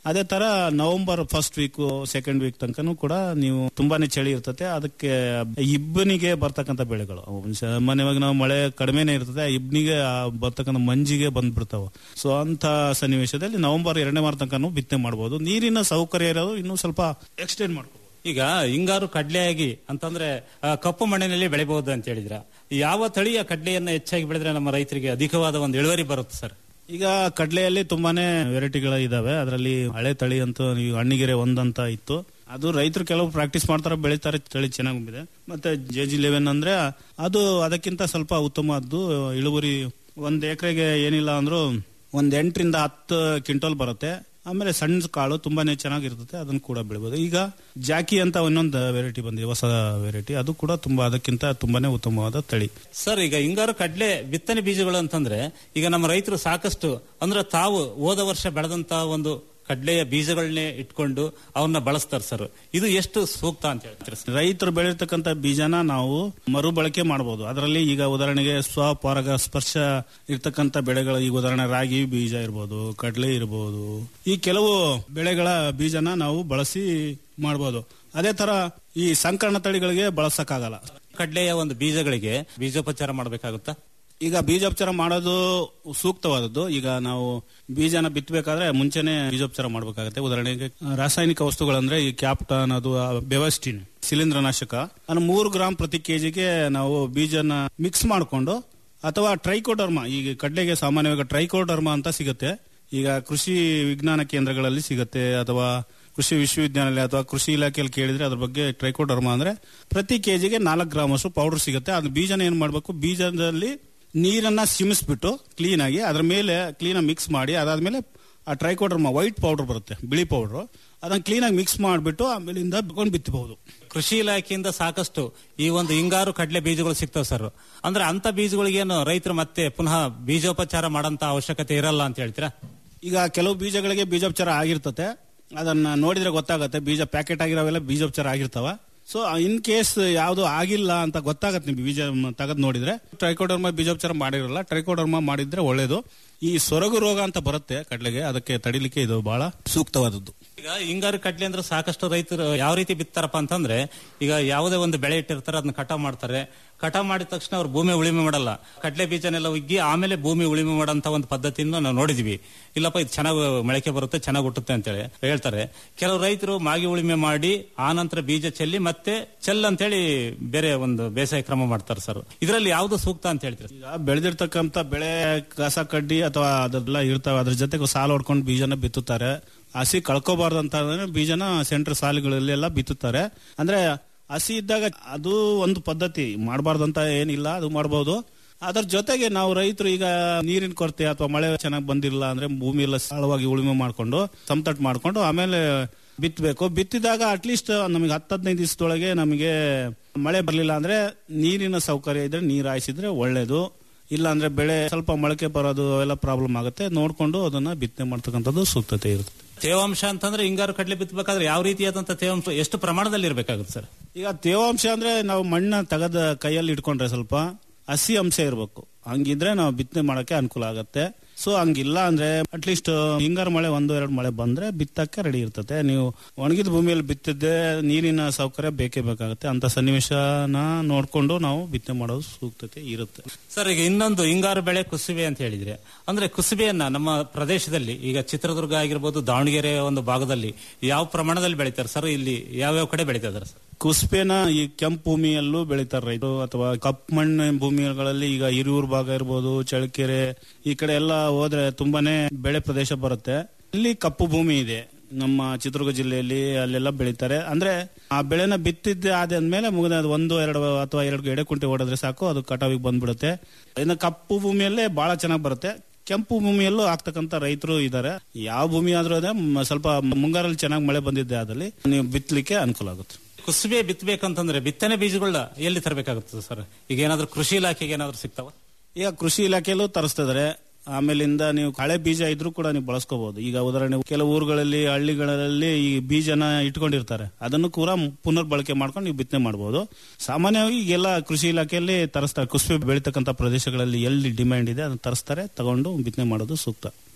ಅದೇ ತರ November first week second week ತನಕನೂ ಕೂಡ ನೀವು ತುಂಬಾನೇ ಚಳಿ ಇರ್ತದೆ ಅದಕ್ಕೆ ಇಬ್ಬನಿಗೆ ಬರ್ತಕ್ಕಂಥ ಬೆಳೆಗಳು ಅವು ಸಾಮಾನ್ಯವಾಗಿ ನಾವು ಮಳೆ ಕಡಿಮೆನೇ ಇರ್ತದೆ ಆ ಇಬ್ನಿಗೆ ಆ ಬರ್ತಕ್ಕಂಥ ಮಂಜಿಗೆ ಬಂದ್ಬಿಡ್ತಾವ ಸೊ ಅಂತ ಸನ್ನಿವೇಶದಲ್ಲಿ ನವೆಂಬರ್ ಎರಡನೇ ವಾರ ತನಕನೂ ಬಿತ್ತನೆ ಮಾಡಬಹುದು ನೀರಿನ ಸೌಕರ್ಯ ಇರೋದು ಇನ್ನೂ ಸ್ವಲ್ಪ ಎಕ್ಸ್ಟೆಂಡ್ ಮಾಡ್ಕೋ ಈಗ ಹಿಂಗಾರು ಕಡ್ಲೆಯಾಗಿ ಅಂತಂದ್ರೆ ಆ, ಕಪ್ಪು ಮಣ್ಣಿನಲ್ಲಿ ಬೆಳಿಬಹುದು ಅಂತ ಹೇಳಿದ್ರ ಯಾವ ತಳಿಯ ಕಡ್ಲೆಯನ್ನ ಹೆಚ್ಚಾಗಿ ಬೆಳೆದ್ರೆ ನಮ್ಮ ರೈತರಿಗೆ ಅಧಿಕವಾದ ಒಂದು ಇಳುವರಿ ಬರುತ್ತೆ ಸರ್ ಈಗ ಕಡ್ಲೆಯಲ್ಲಿ ತುಂಬಾನೇ ವೆರೈಟಿಗಳು ಇದಾವೆ ಅದರಲ್ಲಿ ಹಳೆ ತಳಿ ಅಂತೂ ನೀವು ಹಣ್ಣಿಗೆರೆ ಒಂದಂತ ಇತ್ತು ಅದು ರೈತರು ಕೆಲವು ಪ್ರಾಕ್ಟೀಸ್ ಮಾಡ್ತಾರೆ ಬೆಳಿತಾರೆ ತಳಿ ಚೆನ್ನಾಗಿದೆ ಮತ್ತೆ ಜೆ ಜಿ ಲೆವೆನ್ ಅಂದ್ರೆ ಅದು ಅದಕ್ಕಿಂತ ಸ್ವಲ್ಪ ಉತ್ತಮವಾದ್ದು ಇಳುವರಿ ಒಂದ್ ಎಕರೆಗೆ ಏನಿಲ್ಲ ಅಂದ್ರೂ ಒಂದ್ ಎಂಟರಿಂದ ಹತ್ತು ಕ್ವಿಂಟಲ್ ಬರುತ್ತೆ ಆಮೇಲೆ ಸಣ್ಣ ಕಾಳು ತುಂಬಾನೇ ಚೆನ್ನಾಗಿರ್ತದೆ ಅದನ್ನ ಕೂಡ ಬೆಳಿಬೋದು ಈಗ ಜಾಕಿ ಅಂತ ಇನ್ನೊಂದು ವೆರೈಟಿ ಬಂದಿದೆ ಹೊಸ ವೆರೈಟಿ ಅದು ಕೂಡ ತುಂಬಾ ಅದಕ್ಕಿಂತ ತುಂಬಾನೇ ಉತ್ತಮವಾದ ತಳಿ ಸರ್ ಈಗ ಹಿಂಗಾರು ಕಡ್ಲೆ ಬಿತ್ತನೆ ಬೀಜಗಳು ಅಂತಂದ್ರೆ ಈಗ ನಮ್ಮ ರೈತರು ಸಾಕಷ್ಟು ಅಂದ್ರೆ ತಾವು ಹೋದ ವರ್ಷ ಬೆಳೆದಂತ ಒಂದು ಕಡ್ಲೆಯ ಬೀಜಗಳನ್ನೇ ಇಟ್ಕೊಂಡು ಅವನ್ನ ಬಳಸ್ತಾರೆ ಸರ್ ಇದು ಎಷ್ಟು ಸೂಕ್ತ ಅಂತ ಹೇಳ್ತೀರಿ ಸರ್ ರೈತರು ಬೆಳೆರ್ತಕ್ಕಂಥ ಬೀಜನ ನಾವು ಮರುಬಳಕೆ ಮಾಡಬಹುದು ಅದರಲ್ಲಿ ಈಗ ಉದಾಹರಣೆಗೆ ಸ್ವಪರಾಗ ಸ್ಪರ್ಶ ಇರ್ತಕ್ಕಂಥ ಬೆಳೆಗಳು ಈಗ ಉದಾಹರಣೆ ರಾಗಿ ಬೀಜ ಇರ್ಬೋದು ಕಡಲೆ ಇರ್ಬೋದು ಈ ಕೆಲವು ಬೆಳೆಗಳ ಬೀಜನ ನಾವು ಬಳಸಿ ಮಾಡಬಹುದು ಅದೇ ತರ ಈ ಸಂಕರಣ ತಳಿಗಳಿಗೆ ಬಳಸಕ್ಕಾಗಲ್ಲ ಕಡ್ಲೆಯ ಒಂದು ಬೀಜಗಳಿಗೆ ಬೀಜೋಪಚಾರ ಮಾಡಬೇಕಾಗುತ್ತಾ ಈಗ ಬೀಜೋಪಚಾರ ಮಾಡೋದು ಸೂಕ್ತವಾದದ್ದು ಈಗ ನಾವು ಬೀಜನ ಬಿತ್ತಬೇಕಾದ್ರೆ ಮುಂಚೆನೆ ಬೀಜೋಪಚಾರ ಮಾಡಬೇಕಾಗುತ್ತೆ ಉದಾಹರಣೆಗೆ ರಾಸಾಯನಿಕ ವಸ್ತುಗಳಂದ್ರೆ ಈ ಕ್ಯಾಪ್ಟಾನ್ ಅದು ಬೆವಸ್ಟಿನ್ ಶಿಲೀಂಧ್ರನಾಶಕ ಅದನ್ನು ಮೂರು ಗ್ರಾಂ ಪ್ರತಿ ಕೆಜಿಗೆ ನಾವು ಬೀಜನ ಮಿಕ್ಸ್ ಮಾಡಿಕೊಂಡು ಅಥವಾ ಟ್ರೈಕೋಡರ್ಮ ಈಗ ಕಡ್ಲೆಗೆ ಸಾಮಾನ್ಯವಾಗಿ ಟ್ರೈಕೋಡರ್ಮ ಅಂತ ಸಿಗುತ್ತೆ ಈಗ ಕೃಷಿ ವಿಜ್ಞಾನ ಕೇಂದ್ರಗಳಲ್ಲಿ ಸಿಗುತ್ತೆ ಅಥವಾ ಕೃಷಿ ವಿಶ್ವವಿದ್ಯಾನಿಲಯ ಅಥವಾ ಕೃಷಿ ಇಲಾಖೆಯಲ್ಲಿ ಕೇಳಿದ್ರೆ ಅದ್ರ ಬಗ್ಗೆ ಟ್ರೈಕೋಡರ್ಮ ಅಂದ್ರೆ ಪ್ರತಿ ಕೆಜಿಗೆ ನಾಲ್ಕು ಗ್ರಾಮ್ ಅಷ್ಟು ಪೌಡರ್ ಸಿಗುತ್ತೆ ಅದು ಬೀಜನ ಏನ್ ಮಾಡಬೇಕು ಬೀಜದಲ್ಲಿ ನೀರನ್ನ ಸಿಮಿಸ್ಬಿಟ್ಟು ಕ್ಲೀನ್ ಆಗಿ ಅದ್ರ ಮೇಲೆ ಕ್ಲೀನ್ ಮಿಕ್ಸ್ ಮಾಡಿ ಅದಾದ್ಮೇಲೆ ಆ ಟ್ರೈಕೋಡರ್ಮ ವೈಟ್ ಪೌಡರ್ ಬರುತ್ತೆ ಬಿಳಿ ಪೌಡರ್ ಅದನ್ನ ಕ್ಲೀನ್ ಆಗಿ ಮಿಕ್ಸ್ ಮಾಡಿಬಿಟ್ಟು ಆಮೇಲಿಂದ ಬಿಟ್ಕೊಂಡು ಬಿತ್ತಬಹುದು ಕೃಷಿ ಇಲಾಖೆಯಿಂದ ಸಾಕಷ್ಟು ಈ ಒಂದು ಹಿಂಗಾರು ಕಡ್ಲೆ ಬೀಜಗಳು ಸಿಗ್ತಾವ ಸರ್ ಅಂದ್ರೆ ಅಂತ ಬೀಜಗಳಿಗೇನು ರೈತರು ಮತ್ತೆ ಪುನಃ ಬೀಜೋಪಚಾರ ಮಾಡಂತ ಅವಶ್ಯಕತೆ ಇರಲ್ಲ ಅಂತ ಹೇಳ್ತೀರಾ ಈಗ ಕೆಲವು ಬೀಜಗಳಿಗೆ ಬೀಜೋಪಚಾರ ಆಗಿರ್ತತೆ ಅದನ್ನ ನೋಡಿದ್ರೆ ಗೊತ್ತಾಗತ್ತೆ ಬೀಜ ಪ್ಯಾಕೆಟ್ ಆಗಿರೋವೆಲ್ಲ ಬೀಜೋಪಚಾರ ಆಗಿರ್ತಾವ ಸೊ ಇನ್ ಕೇಸ್ ಯಾವ್ದು ಆಗಿಲ್ಲ ಅಂತ ಗೊತ್ತಾಗತ್ತೆ ನಿಮ್ಗೆ ಬೀಜ ತೆಗೆದು ನೋಡಿದ್ರೆ ಟ್ರೈಕೋಡರ್ಮ ಬೀಜೋಪಚಾರ ಮಾಡಿರಲ್ಲ ಟ್ರೈಕೋಡರ್ಮ ಮಾಡಿದ್ರೆ ಒಳ್ಳೇದು ಈ ಸೊರಗು ರೋಗ ಅಂತ ಬರುತ್ತೆ ಕಡ್ಲೆಗೆ ಅದಕ್ಕೆ ತಡಿಲಿಕ್ಕೆ ಇದು ಬಹಳ ಸೂಕ್ತವಾದದ್ದು ಈಗ ಹಿಂಗಾರು ಕಡ್ಲೆ ಅಂದ್ರೆ ಸಾಕಷ್ಟು ರೈತರು ಯಾವ ರೀತಿ ಬಿತ್ತಾರಪ್ಪ ಅಂತಂದ್ರೆ ಈಗ ಯಾವುದೇ ಒಂದು ಬೆಳೆ ಇಟ್ಟಿರ್ತಾರೆ ಅದನ್ನ ಕಟಾವ್ ಮಾಡ್ತಾರೆ ಕಟಾವ್ ಮಾಡಿದ ತಕ್ಷಣ ಅವ್ರು ಭೂಮಿ ಉಳಿಮೆ ಮಾಡಲ್ಲ ಕಡ್ಲೆ ಬೀಜನೆಲ್ಲ ಉಗ್ಗಿ ಆಮೇಲೆ ಭೂಮಿ ಉಳಿಮೆ ಮಾಡಂತ ಒಂದು ಪದ್ಧತಿಯನ್ನು ನಾವು ನೋಡಿದ್ವಿ ಇಲ್ಲಪ್ಪ ಇದು ಚೆನ್ನಾಗಿ ಮೊಳಕೆ ಬರುತ್ತೆ ಚೆನ್ನಾಗಿ ಹುಟ್ಟುತ್ತೆ ಅಂತೇಳಿ ಹೇಳ್ತಾರೆ ಕೆಲವು ರೈತರು ಮಾಗಿ ಉಳಿಮೆ ಮಾಡಿ ಆ ನಂತರ ಬೀಜ ಚೆಲ್ಲಿ ಮತ್ತೆ ಚೆಲ್ ಅಂತೇಳಿ ಬೇರೆ ಒಂದು ಬೇಸಾಯ ಕ್ರಮ ಮಾಡ್ತಾರೆ ಸರ್ ಇದರಲ್ಲಿ ಯಾವ್ದು ಸೂಕ್ತ ಅಂತ ಹೇಳ್ತೀರಿ ಈಗ ಬೆಳೆದಿರ್ತಕ್ಕಂಥ ಬೆಳೆ ಕಸ ಕಡ್ಡಿ ಅಥವಾ ಅದೆಲ್ಲ ಇರ್ತಾವೆ ಅದ್ರ ಜೊತೆಗೆ ಸಾಲ ಹೊಡ್ಕೊಂಡು ಬೀಜನ ಬಿತ್ತುತ್ತಾರೆ ಹಸಿ ಕಳ್ಕೋಬಾರ್ದಂತ ಬೀಜನ ಸೆಂಟ್ರ್ ಸಾಲುಗಳಲ್ಲಿ ಎಲ್ಲ ಬಿತ್ತುತ್ತಾರೆ ಅಂದ್ರೆ ಹಸಿ ಇದ್ದಾಗ ಅದು ಒಂದು ಪದ್ಧತಿ ಮಾಡಬಾರ್ದಂತ ಏನಿಲ್ಲ ಅದು ಮಾಡಬಹುದು ಅದರ ಜೊತೆಗೆ ನಾವು ರೈತರು ಈಗ ನೀರಿನ ಕೊರತೆ ಅಥವಾ ಮಳೆ ಚೆನ್ನಾಗಿ ಬಂದಿಲ್ಲ ಅಂದ್ರೆ ಭೂಮಿ ಎಲ್ಲ ಸಾಳವಾಗಿ ಉಳುಮೆ ಮಾಡ್ಕೊಂಡು ಸಮತಟ್ಟು ಮಾಡ್ಕೊಂಡು ಆಮೇಲೆ ಬಿತ್ತಬೇಕು ಬಿತ್ತಿದಾಗ ಅಟ್ಲೀಸ್ಟ್ ನಮಗೆ ಹತ್ತು ಹದಿನೈದು ದಿವಸದೊಳಗೆ ನಮಗೆ ಮಳೆ ಬರಲಿಲ್ಲ ಅಂದ್ರೆ ನೀರಿನ ಸೌಕರ್ಯ ಇದ್ರೆ ನೀರು ಹಾಯಿಸಿದ್ರೆ ಒಳ್ಳೇದು ಇಲ್ಲ ಅಂದ್ರೆ ಬೆಳೆ ಸ್ವಲ್ಪ ಮೊಳಕೆ ಬರೋದು ಅವೆಲ್ಲ ಪ್ರಾಬ್ಲಮ್ ಆಗುತ್ತೆ ನೋಡ್ಕೊಂಡು ಅದನ್ನ ಬಿತ್ತನೆ ಮಾಡ್ತಕ್ಕಂಥದ್ದು ಸೂಕ್ತತೆ ಇರುತ್ತೆ ತೇವಾಂಶ ಅಂತಂದ್ರೆ ಹಿಂಗಾರು ಕಡ್ಲೆ ಬಿತ್ತಬೇಕಾದ್ರೆ ಯಾವ ರೀತಿಯಾದಂತ ತೇವಾಂಶ ಎಷ್ಟು ಪ್ರಮಾಣದಲ್ಲಿ ಇರಬೇಕಾಗುತ್ತೆ ಸರ್ ಈಗ ತೇವಾಂಶ ಅಂದ್ರೆ ನಾವು ಮಣ್ಣ ತೆಗೆದ ಕೈಯಲ್ಲಿ ಇಟ್ಕೊಂಡ್ರೆ ಸ್ವಲ್ಪ ಹಸಿ ಅಂಶ ಇರಬೇಕು ಹಂಗಿದ್ರೆ ನಾವು ಬಿತ್ತನೆ ಮಾಡಕ್ಕೆ ಅನುಕೂಲ ಆಗತ್ತೆ ಸೊ ಹಂಗಿಲ್ಲ ಅಂದ್ರೆ ಅಟ್ಲೀಸ್ಟ್ ಹಿಂಗಾರು ಮಳೆ ಒಂದು ಎರಡು ಮಳೆ ಬಂದ್ರೆ ಬಿತ್ತಕ್ಕೆ ರೆಡಿ ಇರ್ತದೆ ನೀವು ಒಣಗಿದ ಭೂಮಿಯಲ್ಲಿ ಬಿತ್ತಿದ್ದೆ ನೀರಿನ ಸೌಕರ್ಯ ಬೇಕೇ ಬೇಕಾಗುತ್ತೆ ಅಂತ ಸನ್ನಿವೇಶನ ನೋಡ್ಕೊಂಡು ನಾವು ಬಿತ್ತನೆ ಮಾಡೋದು ಸೂಕ್ತತೆ ಇರುತ್ತೆ ಸರ್ ಈಗ ಇನ್ನೊಂದು ಹಿಂಗಾರು ಬೆಳೆ ಕುಸುಬೆ ಅಂತ ಹೇಳಿದ್ರೆ ಅಂದ್ರೆ ಕುಸುಬೆಯನ್ನ ನಮ್ಮ ಪ್ರದೇಶದಲ್ಲಿ ಈಗ ಚಿತ್ರದುರ್ಗ ಆಗಿರ್ಬೋದು ದಾವಣಗೆರೆ ಒಂದು ಭಾಗದಲ್ಲಿ ಯಾವ ಪ್ರಮಾಣದಲ್ಲಿ ಬೆಳಿತಾರೆ ಸರ್ ಇಲ್ಲಿ ಯಾವ್ಯಾವ ಕಡೆ ಬೆಳಿತಾ ಇದಾರೆ ಸರ್ ಕುಸ್ಬೆನ ಈ ಕೆಂಪು ಭೂಮಿಯಲ್ಲೂ ಬೆಳಿತಾರೆ ರೈತರು ಅಥವಾ ಕಪ್ಪು ಮಣ್ಣು ಭೂಮಿಗಳಲ್ಲಿ ಈಗ ಹಿರಿಯೂರು ಭಾಗ ಇರ್ಬೋದು ಚಳ್ಳಕೆರೆ ಈ ಕಡೆ ಎಲ್ಲ ಹೋದ್ರೆ ತುಂಬಾನೇ ಬೆಳೆ ಪ್ರದೇಶ ಬರುತ್ತೆ ಇಲ್ಲಿ ಕಪ್ಪು ಭೂಮಿ ಇದೆ ನಮ್ಮ ಚಿತ್ರದುರ್ಗ ಜಿಲ್ಲೆಯಲ್ಲಿ ಅಲ್ಲೆಲ್ಲ ಬೆಳಿತಾರೆ ಅಂದ್ರೆ ಆ ಬೆಳೆನ ಬಿತ್ತಿದ್ದೆ ಆದ್ಮೇಲೆ ಮುಗಿದ ಒಂದು ಎರಡು ಅಥವಾ ಎರಡು ಎಡೆ ಕುಂಟೆ ಹೊಡೆದ್ರೆ ಸಾಕು ಅದು ಕಟಾವಿಗೆ ಬಂದ್ಬಿಡುತ್ತೆ ಇನ್ನು ಕಪ್ಪು ಭೂಮಿಯಲ್ಲೇ ಬಹಳ ಚೆನ್ನಾಗಿ ಬರುತ್ತೆ ಕೆಂಪು ಭೂಮಿಯಲ್ಲೂ ಆಗ್ತಕ್ಕಂತ ರೈತರು ಇದ್ದಾರೆ ಯಾವ ಭೂಮಿ ಆದ್ರೂ ಅದೇ ಮ- ಸ್ವಲ್ಪ ಮುಂಗಾರಲ್ಲಿ ಚೆನ್ನಾಗಿ ಮಳೆ ಬಂದಿದ್ದೆ ಆದಲ್ಲಿ ನೀವು ಬಿತ್ತಲಿಕ್ಕೆ ಅನುಕೂಲ ಆಗುತ್ತೆ ಕುಸುಬೆ ಬಿತ್ತಬೇಕಂತಂದ್ರೆ ಬಿತ್ತನೆ ಬೀಜಗಳನ್ನ ಎಲ್ಲಿ ತರಬೇಕಾಗುತ್ತೆ ಸರ್ ಈಗ ಏನಾದ್ರು ಕೃಷಿ ಇಲಾಖೆಗೆ ಏನಾದ್ರು ಸಿಗ್ತಾವ ಈಗ ಕೃಷಿ ಇಲಾಖೆಯಲ್ಲೂ ತರಿಸ್ತಿದ್ದಾರೆ ಆಮೇಲಿಂದ ನೀವು ಹಳೆ ಬೀಜ ಇದ್ರೂ ಕೂಡ ನೀವು ಬಳಸ್ಕೋಬಹುದು ಈಗ ಉದಾಹರಣೆ ಕೆಲವು ಊರುಗಳಲ್ಲಿ ಹಳ್ಳಿಗಳಲ್ಲಿ ಈ ಬೀಜನ ಇಟ್ಕೊಂಡಿರ್ತಾರೆ ಅದನ್ನು ಕೂಡ ಪುನರ್ ಬಳಕೆ ಮಾಡ್ಕೊಂಡು ನೀವು ಬಿತ್ತನೆ ಮಾಡಬಹುದು ಸಾಮಾನ್ಯವಾಗಿ ಈಗೆಲ್ಲ ಕೃಷಿ ಇಲಾಖೆಯಲ್ಲಿ ತರಿಸ್ತಾರೆ ಕುಸ್ಬೆ ಬೆಳೀತಕ್ಕಂಥ ಪ್ರದೇಶಗಳಲ್ಲಿ ಎಲ್ಲಿ ಡಿಮ್ಯಾಂಡ್ ಇದೆ ಅದನ್ನ ತರಿಸ್ತಾರೆ ತಗೊಂಡು ಬಿತ್ತನೆ ಮಾಡೋದು ಸೂಕ್ತ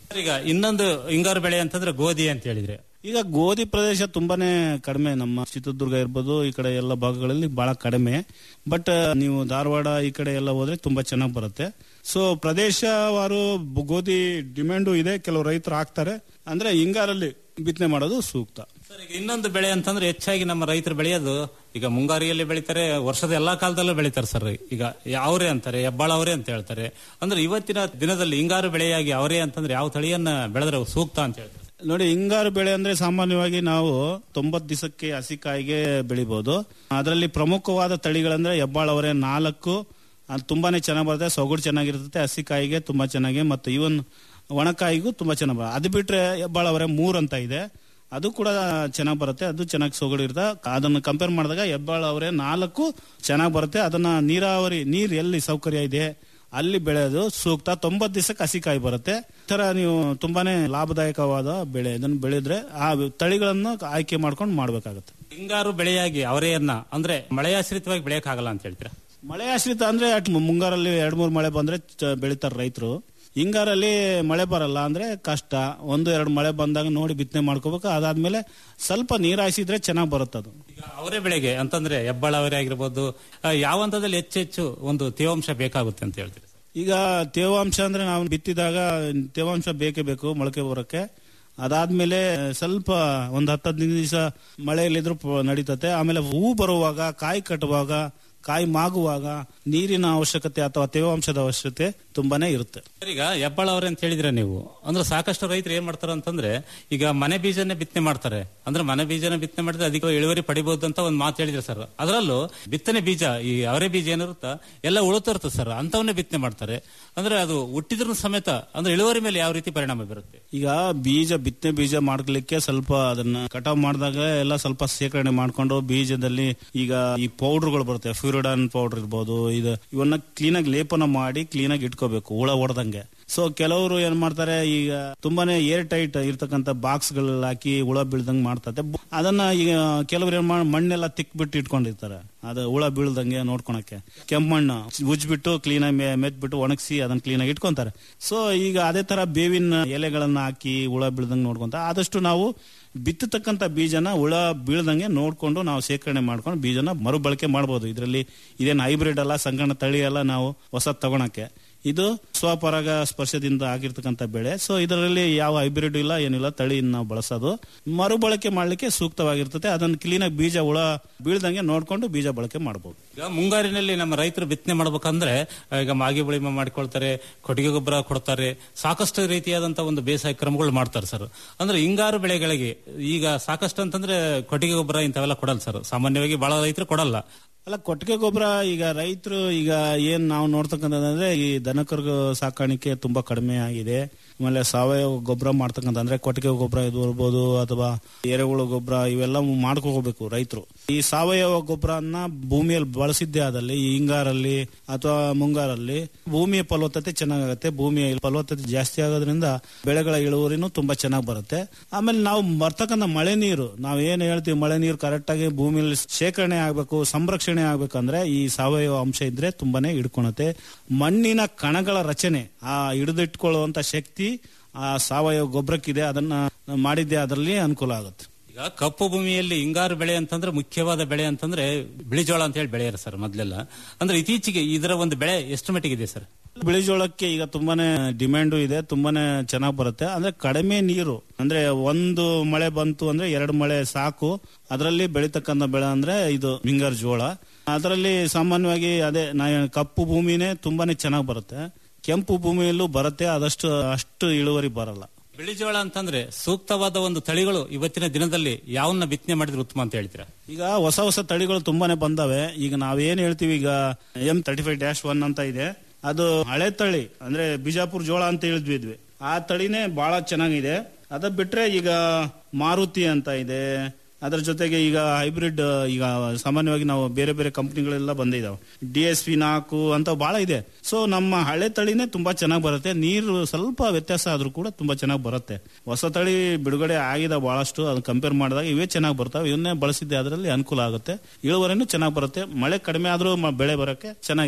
ಈಗ ಇನ್ನೊಂದು ಹಿಂಗಾರು ಬೆಳೆ ಅಂತಂದ್ರೆ ಗೋಧಿ ಅಂತ ಹೇಳಿದ್ರೆ ಈಗ ಗೋಧಿ ಪ್ರದೇಶ ತುಂಬಾನೇ ಕಡಿಮೆ ನಮ್ಮ ಚಿತ್ರದುರ್ಗ ಇರ್ಬೋದು ಈ ಕಡೆ ಎಲ್ಲ ಭಾಗಗಳಲ್ಲಿ ಬಹಳ ಕಡಿಮೆ ಬಟ್ ನೀವು ಧಾರವಾಡ ಈ ಕಡೆ ಎಲ್ಲ ಹೋದ್ರೆ ತುಂಬಾ ಚೆನ್ನಾಗಿ ಬರುತ್ತೆ ಸೊ ಪ್ರದೇಶವಾರು ಬ- ಗೋಧಿ ಡಿಮ್ಯಾಂಡು ಇದೆ ಕೆಲವು ರೈತರು ಹಾಕ್ತಾರೆ ಅಂದ್ರೆ ಹಿಂಗಾರಲ್ಲಿ ಬಿತ್ತನೆ ಮಾಡೋದು ಸೂಕ್ತ ಸರ್ ಈಗ ಇನ್ನೊಂದು ಬೆಳೆ ಅಂತಂದ್ರೆ ಹೆಚ್ಚಾಗಿ ನಮ್ಮ ರೈತರು ಬೆಳೆಯೋದು ಈಗ ಮುಂಗಾರಿಯಲ್ಲಿ ಬೆಳಿತಾರೆ ವರ್ಷದ ಎಲ್ಲಾ ಕಾಲದಲ್ಲೂ ಬೆಳಿತಾರೆ ಸರ್ ಈಗ ಅವರೇ ಅಂತಾರೆ ಹೆಬ್ಬಾಳ ಅವರೇ ಅಂತ ಹೇಳ್ತಾರೆ ಅಂದ್ರೆ ಇವತ್ತಿನ ದಿನದಲ್ಲಿ ಹಿಂಗಾರು ಬೆಳೆಯಾಗಿ ಅವರೇ ಅಂತಂದ್ರೆ ಯಾವ ತಳಿಯನ್ನ ಬೆಳೆದ್ರೆ ಸೂಕ್ತ ಅಂತ ಹೇಳ್ತಾರೆ ನೋಡಿ ಹಿಂಗಾರು ಬೆಳೆ ಅಂದ್ರೆ ಸಾಮಾನ್ಯವಾಗಿ ನಾವು ತೊಂಬತ್ ದಿವಸಕ್ಕೆ ಹಸಿಕಾಯಿಗೆ ಬೆಳಿಬಹುದು ಅದರಲ್ಲಿ ಪ್ರಮುಖವಾದ ತಳಿಗಳಂದ್ರೆ ಹೆಬ್ಬಾಳವರೆ ನಾಲ್ಕು ಅದು ತುಂಬಾನೇ ಚೆನ್ನಾಗಿ ಬರುತ್ತೆ ಸೊಗಡು ಚೆನ್ನಾಗಿರ್ತದೆ ಹಸಿಕಾಯಿಗೆ ತುಂಬಾ ಚೆನ್ನಾಗಿ ಮತ್ತು ಇವನ್ ಒಣಕಾಯಿಗೂ ತುಂಬಾ ಚೆನ್ನಾಗಿ ಬರುತ್ತೆ ಅದು ಬಿಟ್ರೆ ಹೆಬ್ಬಾಳವರೆ ಮೂರ್ ಅಂತ ಇದೆ ಅದು ಕೂಡ ಚೆನ್ನಾಗಿ ಬರುತ್ತೆ ಅದು ಚೆನ್ನಾಗಿ ಸೊಗಡು ಇರುತ್ತೆ ಅದನ್ನು ಕಂಪೇರ್ ಮಾಡಿದಾಗ ಹೆಬ್ಬಾಳ ಅವರೇ ನಾಲ್ಕು ಚೆನ್ನಾಗಿ ಬರುತ್ತೆ ಅದನ್ನ ನೀರಾವರಿ ನೀರ್ ಎಲ್ಲಿ ಸೌಕರ್ಯ ಇದೆ ಅಲ್ಲಿ ಬೆಳೆಯೋದು ಸೂಕ್ತ ತೊಂಬತ್ ದಿವಸಕ್ಕೆ ಹಸಿಕಾಯಿ ಬರುತ್ತೆ ಈ ತರ ನೀವು ತುಂಬಾನೇ ಲಾಭದಾಯಕವಾದ ಬೆಳೆ ಇದನ್ನು ಬೆಳೆದ್ರೆ ಆ ತಳಿಗಳನ್ನು ಆಯ್ಕೆ ಮಾಡ್ಕೊಂಡು ಮಾಡ್ಬೇಕಾಗುತ್ತೆ ಹಿಂಗಾರು ಬೆಳೆಯಾಗಿ ಅವರೆಯನ್ನ ಅಂದ್ರೆ ಮಳೆಯಾಶ್ರಿತವಾಗಿ ಬೆಳೆಯಕ್ಕಾಗಲ್ಲ ಅಂತ ಹೇಳ್ತೀರಾ ಮಳೆ ಆಶ್ರಿತ ಅಂದ್ರೆ ಅಟ್ ಮುಂಗಾರಲ್ಲಿ ಎರಡ್ ಮೂರ್ ಮಳೆ ಬಂದ್ರೆ ಚ- ಬೆಳಿತಾರೆ ರೈತರು ಹಿಂಗಾರಲ್ಲಿ ಮಳೆ ಬರಲ್ಲ ಅಂದ್ರೆ ಕಷ್ಟ ಒಂದು ಎರಡು ಮಳೆ ಬಂದಾಗ ನೋಡಿ ಬಿತ್ತನೆ ಮಾಡ್ಕೋಬೇಕು ಅದಾದ್ಮೇಲೆ ಸ್ವಲ್ಪ ನೀರ್ ಹಾಯಿಸಿದ್ರೆ ಚೆನ್ನಾಗಿ ಬರುತ್ತೆ ಅದು ಈಗ ಅವರೇ ಬೆಳೆಗೆ ಅಂತಂದ್ರೆ ಹೆಬ್ಬಾಳ ಅವರೇ ಆಗಿರ್ಬೋದು ಆ, ಯಾವ ಹಂತದಲ್ಲಿ ಹೆಚ್ಚೆಚ್ಚು ಒಂದು ತೇವಾಂಶ ಬೇಕಾಗುತ್ತೆ ಅಂತ ಹೇಳ್ತೀರಿ ಈಗ ತೇವಾಂಶ ಅಂದ್ರೆ ನಾವು ಬಿತ್ತಿದಾಗ ತೇವಾಂಶ ಬೇಕೇ ಬೇಕು ಮೊಳಕೆ ಬರೋಕ್ಕೆ ಅದಾದ್ಮೇಲೆ ಸ್ವಲ್ಪ ಒಂದ್ ಹತ್ತು ಹದಿನೈದು ದಿವಸ ಮಳೆಯಲ್ಲಿದ್ರು ಪ- ನಡೀತತೆ ಆಮೇಲೆ ಹೂ ಬರುವಾಗ ಕಾಯಿ ಕಟ್ಟುವಾಗ ಕಾಯಿ ಮಾಗುವಾಗ ನೀರಿನ ಅವಶ್ಯಕತೆ ಅಥವಾ ತೇವಾಂಶದ ಅವಶ್ಯಕತೆ ತುಂಬಾನೇ ಇರುತ್ತೆ ಸರ್, ಈಗ ಹೆಬ್ಬಾಳ ಅವರೇ ಅಂತ ಹೇಳಿದ್ರೆ ನೀವು ಅಂದ್ರೆ ಸಾಕಷ್ಟು ರೈತರು ಏನ್ ಮಾಡ್ತಾರೆ ಅಂತಂದ್ರೆ ಈಗ ಮನೆ ಬೀಜನೇ ಬಿತ್ತನೆ ಮಾಡ್ತಾರೆ ಅಂದ್ರೆ ಮನೆ ಬೀಜನ ಬಿತ್ತನೆ ಮಾಡಿದ್ರೆ ಅದಕ್ಕೆ ಇಳುವರಿ ಪಡಿಬಹುದು ಅಂತ ಒಂದು ಮಾತು ಹೇಳಿದ್ರೆ ಸರ್ ಅದರಲ್ಲೂ ಬಿತ್ತನೆ ಬೀಜ ಈ ಅವರೇ ಬೀಜ ಏನಿರುತ್ತಾ ಎಲ್ಲ ಉಳುತ್ತಿರುತ್ತೆ ಸರ್ ಅಂತವನ್ನೇ ಬಿತ್ತನೆ ಮಾಡ್ತಾರೆ ಅಂದ್ರೆ ಅದು ಹುಟ್ಟಿದ್ರ ಸಮೇತ ಅಂದ್ರೆ ಇಳುವರಿ ಮೇಲೆ ಯಾವ ರೀತಿ ಪರಿಣಾಮ ಬೀರುತ್ತೆ ಈಗ ಬೀಜ ಬಿತ್ತನೆ ಬೀಜ ಮಾಡ್ಲಿಕ್ಕೆ ಸ್ವಲ್ಪ ಅದನ್ನ ಕಟಾವ್ ಮಾಡಿದಾಗ ಎಲ್ಲ ಸ್ವಲ್ಪ ಶೇಖರಣೆ ಮಾಡ್ಕೊಂಡು ಬೀಜದಲ್ಲಿ ಈಗ ಈ ಪೌಡರ್ಗಳು ಬರುತ್ತೆ ಫ್ಯೂರಿಡಾನ್ ಪೌಡರ್ ಇರ್ಬೋದು ಇದು ಇವನ್ನ ಕ್ಲೀನಾಗಿ ಲೇಪನ ಮಾಡಿ ಕ್ಲೀನಾಗಿ ಇಟ್ಕೋಬೇಕು ಹುಳ ಹೊಡೆದಂಗೆ ಸೊ ಕೆಲವರು ಏನ್ ಮಾಡ್ತಾರೆ ಈಗ ತುಂಬಾನೇ ಏರ್ ಟೈಟ್ ಇರ್ತಕ್ಕಂಥ ಬಾಕ್ಸ್ ಗಳಲ್ಲಿ ಹಾಕಿ ಹುಳ ಬೀಳ್ದಂಗೆ ಮಾಡ್ತಾರೆ ಅದನ್ನ ಈಗ ಕೆಲವರು ಏನ್ ಮಾಡಿ ಮಣ್ಣೆಲ್ಲ ತಿಕ್ಬಿಟ್ಟು ಇಟ್ಕೊಂಡಿರ್ತಾರೆ ಅದು ಹುಳ ಬೀಳ್ದಂಗೆ ನೋಡ್ಕೊಳಕ್ಕೆ ಕೆಂಪು ಮಣ್ಣು ಉಜ್ಬಿಟ್ಟು ಕ್ಲೀನಾಗಿ ಮೆತ್ಬಿಟ್ಟು ಒಣಗಿಸಿ ಅದನ್ನ ಕ್ಲೀನಾಗಿ ಇಟ್ಕೊಂತಾರೆ ಸೊ ಈಗ ಅದೇ ತರ ಬೇವಿನ ಎಲೆಗಳನ್ನ ಹಾಕಿ ಹುಳ ಬೀಳ್ದಂಗೆ ನೋಡ್ಕೊಂತ ಆದಷ್ಟು ನಾವು ಬಿತ್ತತಕ್ಕಂಥ ಬೀಜನ ಹುಳ ಬೀಳ್ದಂಗೆ ನೋಡ್ಕೊಂಡು ನಾವು ಶೇಖರಣೆ ಮಾಡ್ಕೊಂಡು ಬೀಜನ ಮರುಬಳಕೆ ಮಾಡ್ಬೋದು ಇದರಲ್ಲಿ ಇದೇನು ಹೈಬ್ರಿಡ್ ಅಲ್ಲ ಸಂಕಣ ತಳಿ ಅಲ್ಲ ನಾವು ಹೊಸ ತಗೊಳಕ್ಕೆ ಇದು ಸ್ವಪರಾಗ ಸ್ಪರ್ಶದಿಂದ ಆಗಿರ್ತಕ್ಕಂಥ ಬೆಳೆ ಸೊ ಇದರಲ್ಲಿ ಯಾವ ಹೈಬ್ರಿಡ್ ಇಲ್ಲ ಏನಿಲ್ಲ ತಳಿ ನಾವು ಬಳಸೋದು ಮರುಬಳಕೆ ಮಾಡ್ಲಿಕ್ಕೆ ಸೂಕ್ತವಾಗಿರ್ತದೆ ಅದನ್ನ ಕ್ಲೀನಾಗಿ ಬೀಜ ಹುಳ ಬೀಳ್ದಂಗೆ ನೋಡ್ಕೊಂಡು ಬೀಜ ಬಳಕೆ ಮಾಡಬಹುದು ಈಗ ಮುಂಗಾರಿನಲ್ಲಿ ನಮ್ಮ ರೈತರು ಬಿತ್ತನೆ ಮಾಡ್ಬೇಕಂದ್ರೆ ಆ, ಈಗ ಮಾಗಿ ಉಳಿಮೆ ಮಾಡ್ಕೊಳ್ತಾರೆ ಕೊಟ್ಟಿಗೆ ಗೊಬ್ಬರ ಕೊಡ್ತಾರೆ ಸಾಕಷ್ಟು ರೀತಿಯಾದಂತ ಒಂದು ಬೇಸಾಯ ಕ್ರಮಗಳು ಮಾಡ್ತಾರೆ ಸರ್ ಅಂದ್ರೆ ಹಿಂಗಾರು ಬೆಳೆಗಳಿಗೆ ಈಗ ಸಾಕಷ್ಟು ಅಂತಂದ್ರೆ ಕೊಟ್ಟಿಗೆ ಗೊಬ್ಬರ ಇಂಥವೆಲ್ಲ ಕೊಡಲ್ಲ ಸರ್ ಸಾಮಾನ್ಯವಾಗಿ ಬಹಳ ರೈತರು ಕೊಡಲ್ಲ ಅಲ್ಲ ಕೊಟ್ಟಿಗೆ ಗೊಬ್ಬರ ಈಗ ರೈತರು ಈಗ ಏನ್ ನಾವು ನೋಡ್ತಕ್ಕಂಥದ್ದಂದ್ರೆ ಈ ದನಕರು ಸಾಕಾಣಿಕೆ ತುಂಬಾ ಕಡಿಮೆ ಆಗಿದೆ ಆಮೇಲೆ ಸಾವಯವ ಗೊಬ್ಬರ ಮಾಡ್ತಕ್ಕಂಥ ಅಂದ್ರೆ ಕೊಟ್ಟಿಗೆ ಗೊಬ್ಬರ ಇದು ಇರ್ಬೋದು ಅಥವಾ ಎರೆಹುಳು ಗೊಬ್ಬರ ಇವೆಲ್ಲ ಮಾಡ್ಕೋಬೇಕು ರೈತರು ಈ ಸಾವಯವ ಗೊಬ್ಬರನ್ನ ಭೂಮಿಯಲ್ಲಿ ಬಳಸಿದ್ದೇ ಆದಲ್ಲಿ ಈ ಹಿಂಗಾರಲ್ಲಿ ಅಥವಾ ಮುಂಗಾರಲ್ಲಿ ಭೂಮಿಯ ಫಲವತ್ತತೆ ಚೆನ್ನಾಗಾಗುತ್ತೆ ಭೂಮಿಯ ಫಲವತ್ತತೆ ಜಾಸ್ತಿ ಆಗೋದ್ರಿಂದ ಬೆಳೆಗಳ ಇಳುವರಿನೂ ತುಂಬಾ ಚೆನ್ನಾಗಿ ಬರುತ್ತೆ ಆಮೇಲೆ ನಾವು ಬರ್ತಕ್ಕಂಥ ಮಳೆ ನೀರು ನಾವ್ ಏನ್ ಹೇಳ್ತೀವಿ ಮಳೆ ನೀರು ಕರೆಕ್ಟ್ ಆಗಿ ಭೂಮಿಯಲ್ಲಿ ಶೇಖರಣೆ ಆಗ್ಬೇಕು ಸಂರಕ್ಷಣೆ ಆಗ್ಬೇಕಂದ್ರೆ ಈ ಸಾವಯವ ಅಂಶ ಇದ್ರೆ ತುಂಬಾನೇ ಹಿಡ್ಕೊಳತ್ತೆ ಮಣ್ಣಿನ ಕಣಗಳ ರಚನೆ ಆ ಹಿಡಿದಿಟ್ಕೊಳ್ಳುವಂತ ಶಕ್ತಿ ಆ ಸಾವಯವ ಗೊಬ್ಬರಕ್ಕಿದೆ ಅದನ್ನ ಮಾಡಿದ್ದೆ ಅದರಲ್ಲಿ ಅನುಕೂಲ ಆಗುತ್ತೆ ಈಗ ಕಪ್ಪು ಭೂಮಿಯಲ್ಲಿ ಹಿಂಗಾರು ಬೆಳೆ ಅಂತಂದ್ರೆ ಮುಖ್ಯವಾದ ಬೆಳೆ ಅಂತಂದ್ರೆ ಬಿಳಿಜೋಳ ಅಂತ ಹೇಳಿ ಬೆಳೆಯರು ಸರ್ ಮೊದ್ಲೆಲ್ಲ ಅಂದ್ರೆ ಇತ್ತೀಚೆಗೆ ಇದರ ಒಂದು ಬೆಳೆ ಎಷ್ಟು ಮಟ್ಟಿಗಿದೆ ಸರ್ ಬಿಳಿ ಜೋಳಕ್ಕೆ ಈಗ ತುಂಬಾನೇ ಡಿಮ್ಯಾಂಡು ಇದೆ ತುಂಬಾನೇ ಚೆನ್ನಾಗಿ ಬರುತ್ತೆ ಅಂದ್ರೆ ಕಡಿಮೆ ನೀರು ಅಂದ್ರೆ ಒಂದು ಮಳೆ ಬಂತು ಅಂದ್ರೆ ಎರಡು ಮಳೆ ಸಾಕು ಅದರಲ್ಲಿ ಬೆಳಿತಕ್ಕಂಥ ಬೆಳೆ ಅಂದ್ರೆ ಇದು ಹಿಂಗಾರು ಜೋಳ ಅದರಲ್ಲಿ ಸಾಮಾನ್ಯವಾಗಿ ಅದೇ ನಾ ಕಪ್ಪು ಭೂಮಿನೇ ತುಂಬಾನೇ ಚೆನ್ನಾಗಿ ಬರುತ್ತೆ ಕೆಂಪು ಭೂಮಿಯಲ್ಲೂ ಬರುತ್ತೆ ಅದಷ್ಟು ಅಷ್ಟು ಇಳುವರಿ ಬರಲ್ಲ ಬಿಳಿಜೋಳ ಅಂತಂದ್ರೆ ಸೂಕ್ತವಾದ ಒಂದು ತಳಿಗಳು ಇವತ್ತಿನ ದಿನದಲ್ಲಿ ಯಾವನ್ನ ಬಿತ್ತನೆ ಮಾಡಿದ್ರೆ ಉತ್ತಮ ಅಂತ ಹೇಳ್ತೀರಾ ಈಗ ಹೊಸ ಹೊಸ ತಳಿಗಳು ತುಂಬಾನೇ ಬಂದಾವೆ ಈಗ ನಾವೇನ್ ಹೇಳ್ತೀವಿ ಈಗ M thirty five dash one ಅಂತ ಇದೆ ಅದು ಹಳೆ ತಳಿ ಅಂದ್ರೆ ಬಿಜಾಪುರ ಜೋಳ ಅಂತ ಹೇಳಿದ್ವಿ ಆ ತಳಿನೇ ಬಹಳ ಚೆನ್ನಾಗಿದೆ ಅದ ಬಿಟ್ರೆ ಈಗ ಮಾರುತಿ ಅಂತ ಇದೆ ಅದರ ಜೊತೆಗೆ ಈಗ ಹೈಬ್ರಿಡ್ ಈಗ ಸಾಮಾನ್ಯವಾಗಿ ನಾವು ಬೇರೆ ಬೇರೆ ಕಂಪ್ನಿಗಳೆಲ್ಲ ಬಂದಿದ್ದಾವೆ ಡಿ ಎಸ್ ಪಿ ನಾಲ್ಕು ಅಂತ ಬಹಳ ಇದೆ ಸೊ ನಮ್ಮ ಹಳೆ ತಳಿನೇ ತುಂಬಾ ಚೆನ್ನಾಗಿ ಬರುತ್ತೆ ನೀರು ಸ್ವಲ್ಪ ವ್ಯತ್ಯಾಸ ಆದ್ರೂ ಕೂಡ ತುಂಬಾ ಚೆನ್ನಾಗಿ ಬರುತ್ತೆ ಹೊಸ ತಳಿ ಬಿಡುಗಡೆ ಆಗಿದೆ ಬಹಳಷ್ಟು ಅದನ್ನ ಕಂಪೇರ್ ಮಾಡಿದಾಗ ಇವೇ ಚೆನ್ನಾಗಿ ಬರ್ತಾವೆ ಇವನ್ನೇ ಬಳಸಿದ್ದೆ ಅದರಲ್ಲಿ ಅನುಕೂಲ ಆಗುತ್ತೆ ಇಳುವರಿನೂ ಚೆನ್ನಾಗಿ ಬರುತ್ತೆ ಮಳೆ ಕಡಿಮೆ ಆದ್ರೂ ಮ- ಬೆಳೆ ಬರೋಕ್ಕೆ ಚೆನ್ನಾಗಿರುತ್ತೆ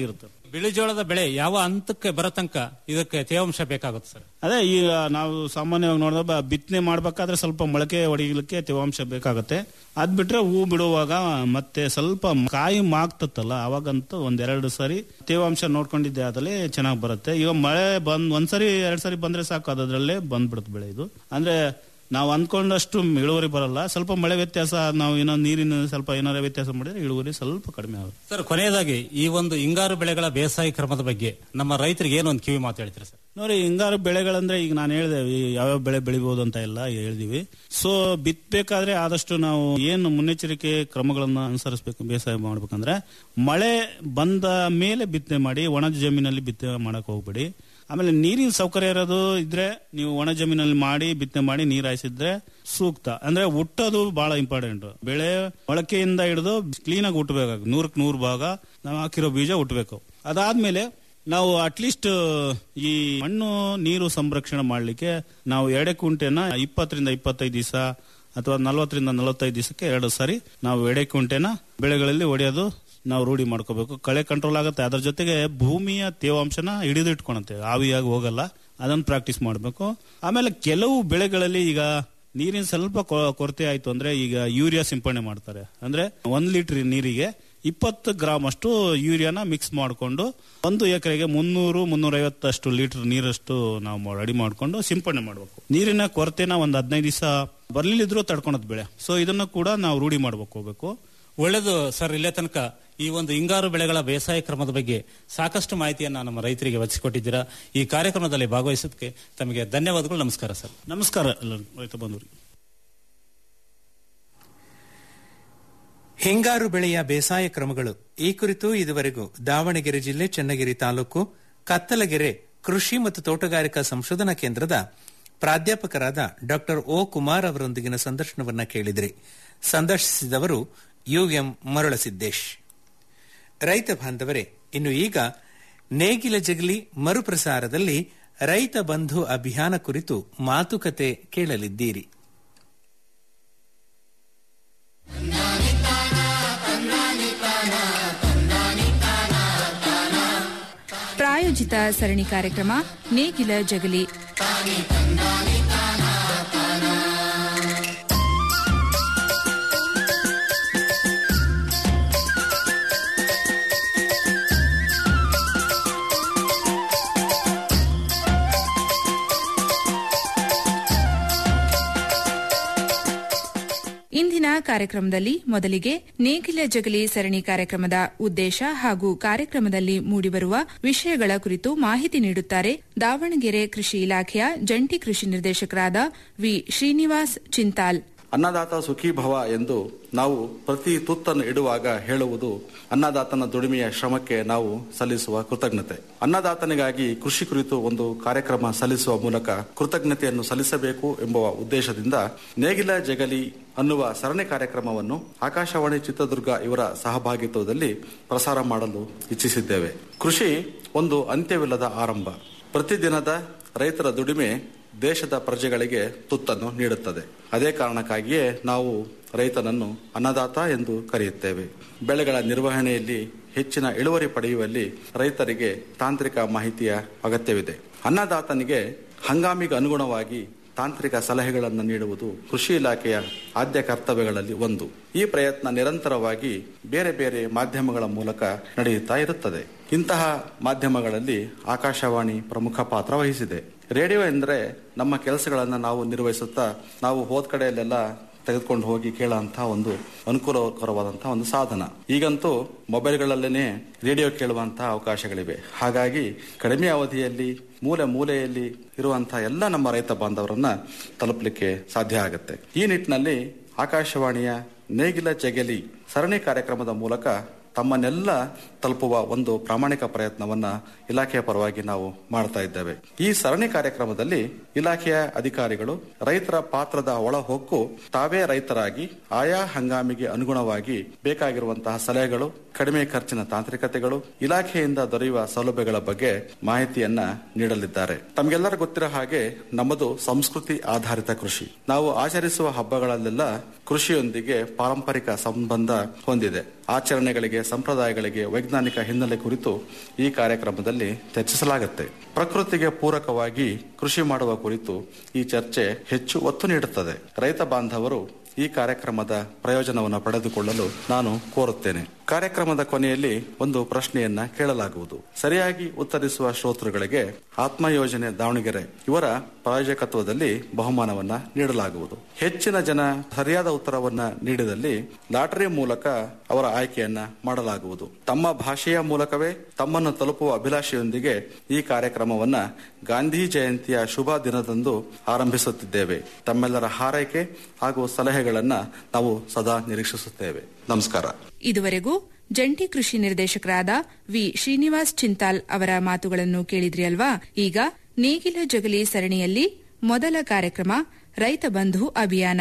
ಬಿಳಿಜೋಳದ ಬೆಳೆ ಯಾವ ಹಂತಕ್ಕೆ ಬರೋ ತನಕ ಇದಕ್ಕೆ ತೇವಾಂಶ ಬೇಕಾಗುತ್ತೆ ಸರ್ ಅದೇ ಈಗ ನಾವು ಸಾಮಾನ್ಯವಾಗಿ ನೋಡಿದ್ರೆ ಬಿತ್ತನೆ ಮಾಡ್ಬೇಕಾದ್ರೆ ಸ್ವಲ್ಪ ಮೊಳಕೆ ಹೊಡಿಲಿಕ್ಕೆ ತೇವಾಂಶ ಬೇಕಾಗುತ್ತೆ ಅದ್ ಬಿಟ್ರೆ ಹೂ ಬಿಡುವಾಗ ಮತ್ತೆ ಸ್ವಲ್ಪ ಕಾಯಿ ಮಾಗ್ತತ್ತಲ್ಲ ಅವಾಗಂತೂ ಒಂದೆರಡು ಸರಿ ತೇವಾಂಶ ನೋಡ್ಕೊಂಡಿದ್ದೆ ಅದ್ರಲ್ಲಿ ಚೆನ್ನಾಗಿ ಬರುತ್ತೆ ಈಗ ಮಳೆ ಬಂದ್ ಒಂದ್ಸರಿ ಎರಡ್ ಸರಿ ಬಂದ್ರೆ ಸಾಕು ಅದ್ರಲ್ಲೇ ಬಂದ್ಬಿಡುತ್ತೆ ಬೆಳೆ ಇದು ಅಂದ್ರೆ ನಾವು ಅಂದ್ಕೊಂಡಷ್ಟು ಇಳುವರಿ ಬರಲ್ಲ ಸ್ವಲ್ಪ ಮಳೆ ವ್ಯತ್ಯಾಸ ನಾವು ಏನೋ ನೀರಿನ ಸ್ವಲ್ಪ ಏನಾರ ವ್ಯತ್ಯಾಸ ಮಾಡಿದ್ರೆ ಇಳುವರಿ ಸ್ವಲ್ಪ ಕಡಿಮೆ ಆಗುತ್ತೆ ಸರ್ ಕೊನೆಯದಾಗಿ ಈ ಒಂದು ಹಿಂಗಾರು ಬೆಳೆಗಳ ಬೇಸಾಯ ಕ್ರಮದ ಬಗ್ಗೆ ನಮ್ಮ ರೈತರಿಗೆ ಏನೊಂದು ಕಿವಿ ಮಾತು ಹೇಳ್ತೀರಾ ಸರ್ ನೋಡಿ ಹಿಂಗಾರು ಬೆಳೆಗಳಂದ್ರೆ ಈಗ ನಾನು ಹೇಳಿದೆ ಈ ಯಾವ್ಯಾವ ಬೆಳೆ ಬೆಳಿಬಹುದು ಅಂತ ಎಲ್ಲ ಹೇಳಿದೀವಿ ಸೊ ಬಿತ್ತಬೇಕಾದ್ರೆ ಆದಷ್ಟು ನಾವು ಏನು ಮುನ್ನೆಚ್ಚರಿಕೆ ಕ್ರಮಗಳನ್ನ ಅನುಸರಿಸಬೇಕು ಬೇಸಾಯ ಮಾಡ್ಬೇಕಂದ್ರೆ ಮಳೆ ಬಂದ ಮೇಲೆ ಬಿತ್ತನೆ ಮಾಡಿ ಒಣ ಜಮೀನಲ್ಲಿ ಬಿತ್ತನೆ ಮಾಡಕ್ ಹೋಗ್ಬೇಡಿ ಆಮೇಲೆ ನೀರಿನ ಸೌಕರ್ಯ ಇರೋದು ಇದ್ರೆ ನೀವು ಒಣ ಜಮೀನಲ್ಲಿ ಮಾಡಿ ಬಿತ್ತನೆ ಮಾಡಿ ನೀರ್ ಹಾಯಿಸಿದ್ರೆ ಸೂಕ್ತ ಅಂದ್ರೆ ಹುಟ್ಟೋದು ಬಹಳ ಇಂಪಾರ್ಟೆಂಟ್ ಬೆಳೆ ಮೊಳಕೆಯಿಂದ ಹಿಡಿದು ಕ್ಲೀನ್ ಆಗಿ ಹುಟ್ಟಬೇಕು ನೂರಕ್ ನೂರು ಭಾಗ ನಾವು ಹಾಕಿರೋ ಬೀಜ ಹುಟ್ಟಬೇಕು ಅದಾದ್ಮೇಲೆ ನಾವು ಅಟ್ಲೀಸ್ಟ್ ಈ ಮಣ್ಣು ನೀರು ಸಂರಕ್ಷಣೆ ಮಾಡ್ಲಿಕ್ಕೆ ನಾವು ಎಡೆ ಕುಂಟೆನ ಇಪ್ಪತ್ತರಿಂದ ಇಪ್ಪತ್ತೈದು ದಿವಸ ಅಥವಾ ನಲವತ್ತರಿಂದ ನಲವತ್ತೈದು ದಿವಸಕ್ಕೆ ಎರಡು ಸಾರಿ ನಾವು ಎಡೆ ಕುಂಟೆನ ಬೆಳೆಗಳಲ್ಲಿ ಹೊಡೆಯೋದು ನಾವು ರೂಢಿ ಮಾಡ್ಕೋಬೇಕು ಕಳೆ ಕಂಟ್ರೋಲ್ ಆಗುತ್ತೆ ಅದ್ರ ಜೊತೆಗೆ ಭೂಮಿಯ ತೇವಾಂಶನ ಹಿಡಿದು ಇಟ್ಕೊಳತ್ತೆ ಆವಿಯಾಗಿ ಹೋಗಲ್ಲ ಅದನ್ನ ಪ್ರಾಕ್ಟೀಸ್ ಮಾಡಬೇಕು ಆಮೇಲೆ ಕೆಲವು ಬೆಳೆಗಳಲ್ಲಿ ಈಗ ನೀರಿನ ಸ್ವಲ್ಪ ಕೊ- ಕೊರತೆ ಆಯ್ತು ಅಂದ್ರೆ ಈಗ ಯೂರಿಯಾ ಸಿಂಪಡಣೆ ಮಾಡ್ತಾರೆ ಅಂದ್ರೆ ಒಂದ್ ಲೀಟರ್ ನೀರಿಗೆ ಇಪ್ಪತ್ತು ಗ್ರಾಮ್ ಅಷ್ಟು ಯೂರಿಯಾನ ಮಿಕ್ಸ್ ಮಾಡಿಕೊಂಡು ಒಂದು ಎಕರೆಗೆ ಮುನ್ನೂರು ಮುನ್ನೂರೈವತ್ತಷ್ಟು ಲೀಟರ್ ನೀರಷ್ಟು ನಾವು ರೆಡಿ ಮಾಡ್ಕೊಂಡು ಸಿಂಪಡಣೆ ಮಾಡಬೇಕು ನೀರಿನ ಕೊರತೆನ ಒಂದು ಹದಿನೈದು ದಿವಸ ಬರ್ಲಿಲ್ಲಿದ್ರು ತಡ್ಕೊಳತ್ ಬೆಳೆ ಸೊ ಇದನ್ನ ಕೂಡ ನಾವು ರೂಢಿ ಮಾಡ್ಬೇಕು ಹೋಗ್ಬೇಕು ಒಳ್ಳೆಯದು ಸರ್ ಇಲ್ಲೇ ತನಕ ಈ ಒಂದು ಹಿಂಗಾರು ಬೆಳೆಗಳ ಬೇಸಾಯ ಕ್ರಮದ ಬಗ್ಗೆ ಸಾಕಷ್ಟು ಮಾಹಿತಿಯನ್ನು ನಮ್ಮ ರೈತರಿಗೆ ಒದಗಿಸಿಕೊಟ್ಟಿದ್ದೀರಾ ಈ ಕಾರ್ಯಕ್ರಮದಲ್ಲಿ ಭಾಗವಹಿಸೋದಕ್ಕೆ ತಮಗೆ ಧನ್ಯವಾದಗಳು ನಮಸ್ಕಾರ ಸರ್ ನಮಸ್ಕಾರ ಎಲ್ಲರಿಗೂ ರೈತ ಬಂಧುವರಿಗೆ ಹಿಂಗಾರು ಬೆಳೆಯ ಬೇಸಾಯ ಕ್ರಮಗಳು ಈ ಕುರಿತು ಇದುವರೆಗೂ ದಾವಣಗೆರೆ ಜಿಲ್ಲೆ ಚನ್ನಗಿರಿ ತಾಲೂಕು ಕತ್ತಲಗೆರೆ ಕೃಷಿ ಮತ್ತು ತೋಟಗಾರಿಕಾ ಸಂಶೋಧನಾ ಕೇಂದ್ರದ ಪ್ರಾಧ್ಯಾಪಕರಾದ ಡಾಕ್ಟರ್ ಓ ಕುಮಾರ್ ಅವರೊಂದಿಗಿನ ಸಂದರ್ಶನವನ್ನ ಕೇಳಿದ್ರಿ ಸಂದರ್ಶಿಸಿದವರು ಯುಎಂ ಮರಳಸಿದ್ದೇಶ್ ರೈತ ಬಾಂಧವರೇ ಇನ್ನು ಈಗ ನೇಗಿಲ ಜಗಲಿ ಮರುಪ್ರಸಾರದಲ್ಲಿ ರೈತ ಬಂಧು ಅಭಿಯಾನ ಕುರಿತು ಮಾತುಕತೆ ಕೇಳಲಿದ್ದೀರಿ ಪ್ರಾಯೋಜಿತ ಸರಣಿ ಕಾರ್ಯಕ್ರಮ ನೇಗಿಲ ಜಗಲಿ ಇಂದಿನ ಕಾರ್ಯಕ್ರಮದಲ್ಲಿ ಮೊದಲಿಗೆ ನೇಗಿಲ ಜಗಲಿ ಸರಣಿ ಕಾರ್ಯಕ್ರಮದ ಉದ್ದೇಶ ಹಾಗೂ ಕಾರ್ಯಕ್ರಮದಲ್ಲಿ ಮೂಡಿಬರುವ ವಿಷಯಗಳ ಕುರಿತು ಮಾಹಿತಿ ನೀಡುತ್ತಾರೆ ದಾವಣಗೆರೆ ಕೃಷಿ ಇಲಾಖೆಯ ಜಂಟಿ ಕೃಷಿ ನಿರ್ದೇಶಕರಾದ ವಿ ಶ್ರೀನಿವಾಸ್ ಚಿಂತಾಲ್ ಅನ್ನದಾತ ಸುಖೀ ಭವ ಎಂದು ನಾವು ಪ್ರತಿ ತುತ್ತನ್ನು ಇಡುವಾಗ ಹೇಳುವುದು ಅನ್ನದಾತನ ದುಡಿಮೆಯ ಶ್ರಮಕ್ಕೆ ನಾವು ಸಲ್ಲಿಸುವ ಕೃತಜ್ಞತೆ ಅನ್ನದಾತನಿಗಾಗಿ ಕೃಷಿ ಕುರಿತು ಒಂದು ಕಾರ್ಯಕ್ರಮ ಸಲ್ಲಿಸುವ ಮೂಲಕ ಕೃತಜ್ಞತೆಯನ್ನು ಸಲ್ಲಿಸಬೇಕು ಎಂಬ ಉದ್ದೇಶದಿಂದ ನೇಗಿಲ ಜಗಲಿ ಅನ್ನುವ ಸರಣಿ ಕಾರ್ಯಕ್ರಮವನ್ನು ಆಕಾಶವಾಣಿ ಚಿತ್ರದುರ್ಗ ಇವರ ಸಹಭಾಗಿತ್ವದಲ್ಲಿ ಪ್ರಸಾರ ಮಾಡಲು ಇಚ್ಛಿಸಿದ್ದೇವೆ ಕೃಷಿ ಒಂದು ಅಂತ್ಯವಿಲ್ಲದ ಆರಂಭ ಪ್ರತಿದಿನದ ರೈತರ ದುಡಿಮೆ ದೇಶದ ಪ್ರಜೆಗಳಿಗೆ ತುತ್ತನ್ನು ನೀಡುತ್ತದೆ ಅದೇ ಕಾರಣಕ್ಕಾಗಿಯೇ ನಾವು ರೈತನನ್ನು ಅನ್ನದಾತ ಎಂದು ಕರೆಯುತ್ತೇವೆ ಬೆಳೆಗಳ ನಿರ್ವಹಣೆಯಲ್ಲಿ ಹೆಚ್ಚಿನ ಇಳುವರಿ ಪಡೆಯುವಲ್ಲಿ ರೈತರಿಗೆ ತಾಂತ್ರಿಕ ಮಾಹಿತಿಯ ಅಗತ್ಯವಿದೆ ಅನ್ನದಾತನಿಗೆ ಹಂಗಾಮಿಗೆ ಅನುಗುಣವಾಗಿ ತಾಂತ್ರಿಕ ಸಲಹೆಗಳನ್ನು ನೀಡುವುದು ಕೃಷಿ ಇಲಾಖೆಯ ಆದ್ಯ ಕರ್ತವ್ಯಗಳಲ್ಲಿ ಒಂದು ಈ ಪ್ರಯತ್ನ ನಿರಂತರವಾಗಿ ಬೇರೆ ಬೇರೆ ಮಾಧ್ಯಮಗಳ ಮೂಲಕ ನಡೆಯುತ್ತಾ ಇರುತ್ತದೆ ಇಂತಹ ಮಾಧ್ಯಮಗಳಲ್ಲಿ ಆಕಾಶವಾಣಿ ಪ್ರಮುಖ ಪಾತ್ರ ವಹಿಸಿದೆ ರೇಡಿಯೋ ಎಂದರೆ ನಮ್ಮ ಕೆಲಸಗಳನ್ನು ನಾವು ನಿರ್ವಹಿಸುತ್ತಾ ನಾವು ಹೋದ ಕಡೆಯಲ್ಲೆಲ್ಲ ತೆಗೆದುಕೊಂಡು ಹೋಗಿ ಕೇಳುವಂತಹ ಒಂದು ಅನುಕೂಲಕರವಾದಂತಹ ಒಂದು ಸಾಧನ ಈಗಂತೂ ಮೊಬೈಲ್ಗಳಲ್ಲೇನೆ ರೇಡಿಯೋ ಕೇಳುವಂತಹ ಅವಕಾಶಗಳಿವೆ ಹಾಗಾಗಿ ಕಡಿಮೆ ಅವಧಿಯಲ್ಲಿ ಮೂಲೆ ಮೂಲೆಯಲ್ಲಿ ಇರುವಂತಹ ಎಲ್ಲ ನಮ್ಮ ರೈತ ಬಾಂಧವರನ್ನ ತಲುಪಲಿಕ್ಕೆ ಸಾಧ್ಯ ಆಗುತ್ತೆ ಈ ನಿಟ್ಟಿನಲ್ಲಿ ಆಕಾಶವಾಣಿಯ ನೇಗಿಲ ಜಗಲಿ ಸರಣಿ ಕಾರ್ಯಕ್ರಮದ ಮೂಲಕ ತಮ್ಮನ್ನೆಲ್ಲ ತಲುಪುವ ಒಂದು ಪ್ರಾಮಾಣಿಕ ಪ್ರಯತ್ನವನ್ನ ಇಲಾಖೆಯ ಪರವಾಗಿ ನಾವು ಮಾಡ್ತಾ ಇದ್ದೇವೆ ಈ ಸರಣಿ ಕಾರ್ಯಕ್ರಮದಲ್ಲಿ ಇಲಾಖೆಯ ಅಧಿಕಾರಿಗಳು ರೈತರ ಪಾತ್ರದ ಒಳ ಹೊಕ್ಕು ತಾವೇ ರೈತರಾಗಿ ಆಯಾ ಹಂಗಾಮಿಗೆ ಅನುಗುಣವಾಗಿ ಬೇಕಾಗಿರುವಂತಹ ಸಲಹೆಗಳು ಕಡಿಮೆ ಖರ್ಚಿನ ತಾಂತ್ರಿಕತೆಗಳು ಇಲಾಖೆಯಿಂದ ದೊರೆಯುವ ಸೌಲಭ್ಯಗಳ ಬಗ್ಗೆ ಮಾಹಿತಿಯನ್ನ ನೀಡಲಿದ್ದಾರೆ ತಮಗೆಲ್ಲರ ಗೊತ್ತಿರೋ ಹಾಗೆ ನಮ್ಮದು ಸಂಸ್ಕೃತಿ ಆಧಾರಿತ ಕೃಷಿ ನಾವು ಆಚರಿಸುವ ಹಬ್ಬಗಳಲ್ಲೆಲ್ಲ ಕೃಷಿಯೊಂದಿಗೆ ಪಾರಂಪರಿಕ ಸಂಬಂಧ ಹೊಂದಿದೆ ಆಚರಣೆಗಳಿಗೆ ಸಂಪ್ರದಾಯಗಳಿಗೆ ವೈಜ್ಞಾನಿಕ ಹಿನ್ನೆಲೆ ಕುರಿತು ಈ ಕಾರ್ಯಕ್ರಮದಲ್ಲಿ ಚರ್ಚಿಸಲಾಗುತ್ತೆ ಪ್ರಕೃತಿಗೆ ಪೂರಕವಾಗಿ ಕೃಷಿ ಮಾಡುವ ಕುರಿತು ಈ ಚರ್ಚೆ ಹೆಚ್ಚು ಒತ್ತು ನೀಡುತ್ತದೆ ರೈತ ಬಾಂಧವರು ಈ ಕಾರ್ಯಕ್ರಮದ ಪ್ರಯೋಜನವನ್ನು ಪಡೆದುಕೊಳ್ಳಲು ನಾನು ಕೋರುತ್ತೇನೆ ಕಾರ್ಯಕ್ರಮದ ಕೊನೆಯಲ್ಲಿ ಒಂದು ಪ್ರಶ್ನೆಯನ್ನ ಕೇಳಲಾಗುವುದು ಸರಿಯಾಗಿ ಉತ್ತರಿಸುವ ಶ್ರೋತೃಗಳಿಗೆ ಆತ್ಮ ಯೋಜನೆ ದಾವಣಗೆರೆ ಇವರ ಪ್ರಾಯೋಜಕತ್ವದಲ್ಲಿ ಬಹುಮಾನವನ್ನ ನೀಡಲಾಗುವುದು ಹೆಚ್ಚಿನ ಜನ ಸರಿಯಾದ ಉತ್ತರವನ್ನ ನೀಡಿದಲ್ಲಿ ಲಾಟರಿ ಮೂಲಕ ಅವರ ಆಯ್ಕೆಯನ್ನ ಮಾಡಲಾಗುವುದು ತಮ್ಮ ಭಾಷೆಯ ಮೂಲಕವೇ ತಮ್ಮನ್ನು ತಲುಪುವ ಅಭಿಲಾಷೆಯೊಂದಿಗೆ ಈ ಕಾರ್ಯಕ್ರಮವನ್ನ ಗಾಂಧಿ ಜಯಂತಿಯ ಶುಭ ದಿನದಂದು ಆರಂಭಿಸುತ್ತಿದ್ದೇವೆ ತಮ್ಮೆಲ್ಲರ ಹಾರೈಕೆ ಹಾಗೂ ಸಲಹೆಗಳನ್ನ ನಾವು ಸದಾ ನಿರೀಕ್ಷಿಸುತ್ತೇವೆ ನಮಸ್ಕಾರ ಇದುವರೆಗೂ ಜಂಟಿ ಕೃಷಿ ನಿರ್ದೇಶಕರಾದ ವಿ ಶ್ರೀನಿವಾಸ್ ಚಿಂತಾಲ್ ಅವರ ಮಾತುಗಳನ್ನು ಕೇಳಿದ್ರಿ ಅಲ್ವಾ ಈಗ ನೇಗಿಲ ಜಗಲಿ ಸರಣಿಯಲ್ಲಿ ಮೊದಲ ಕಾರ್ಯಕ್ರಮ ರೈತ ಬಂಧು ಅಭಿಯಾನ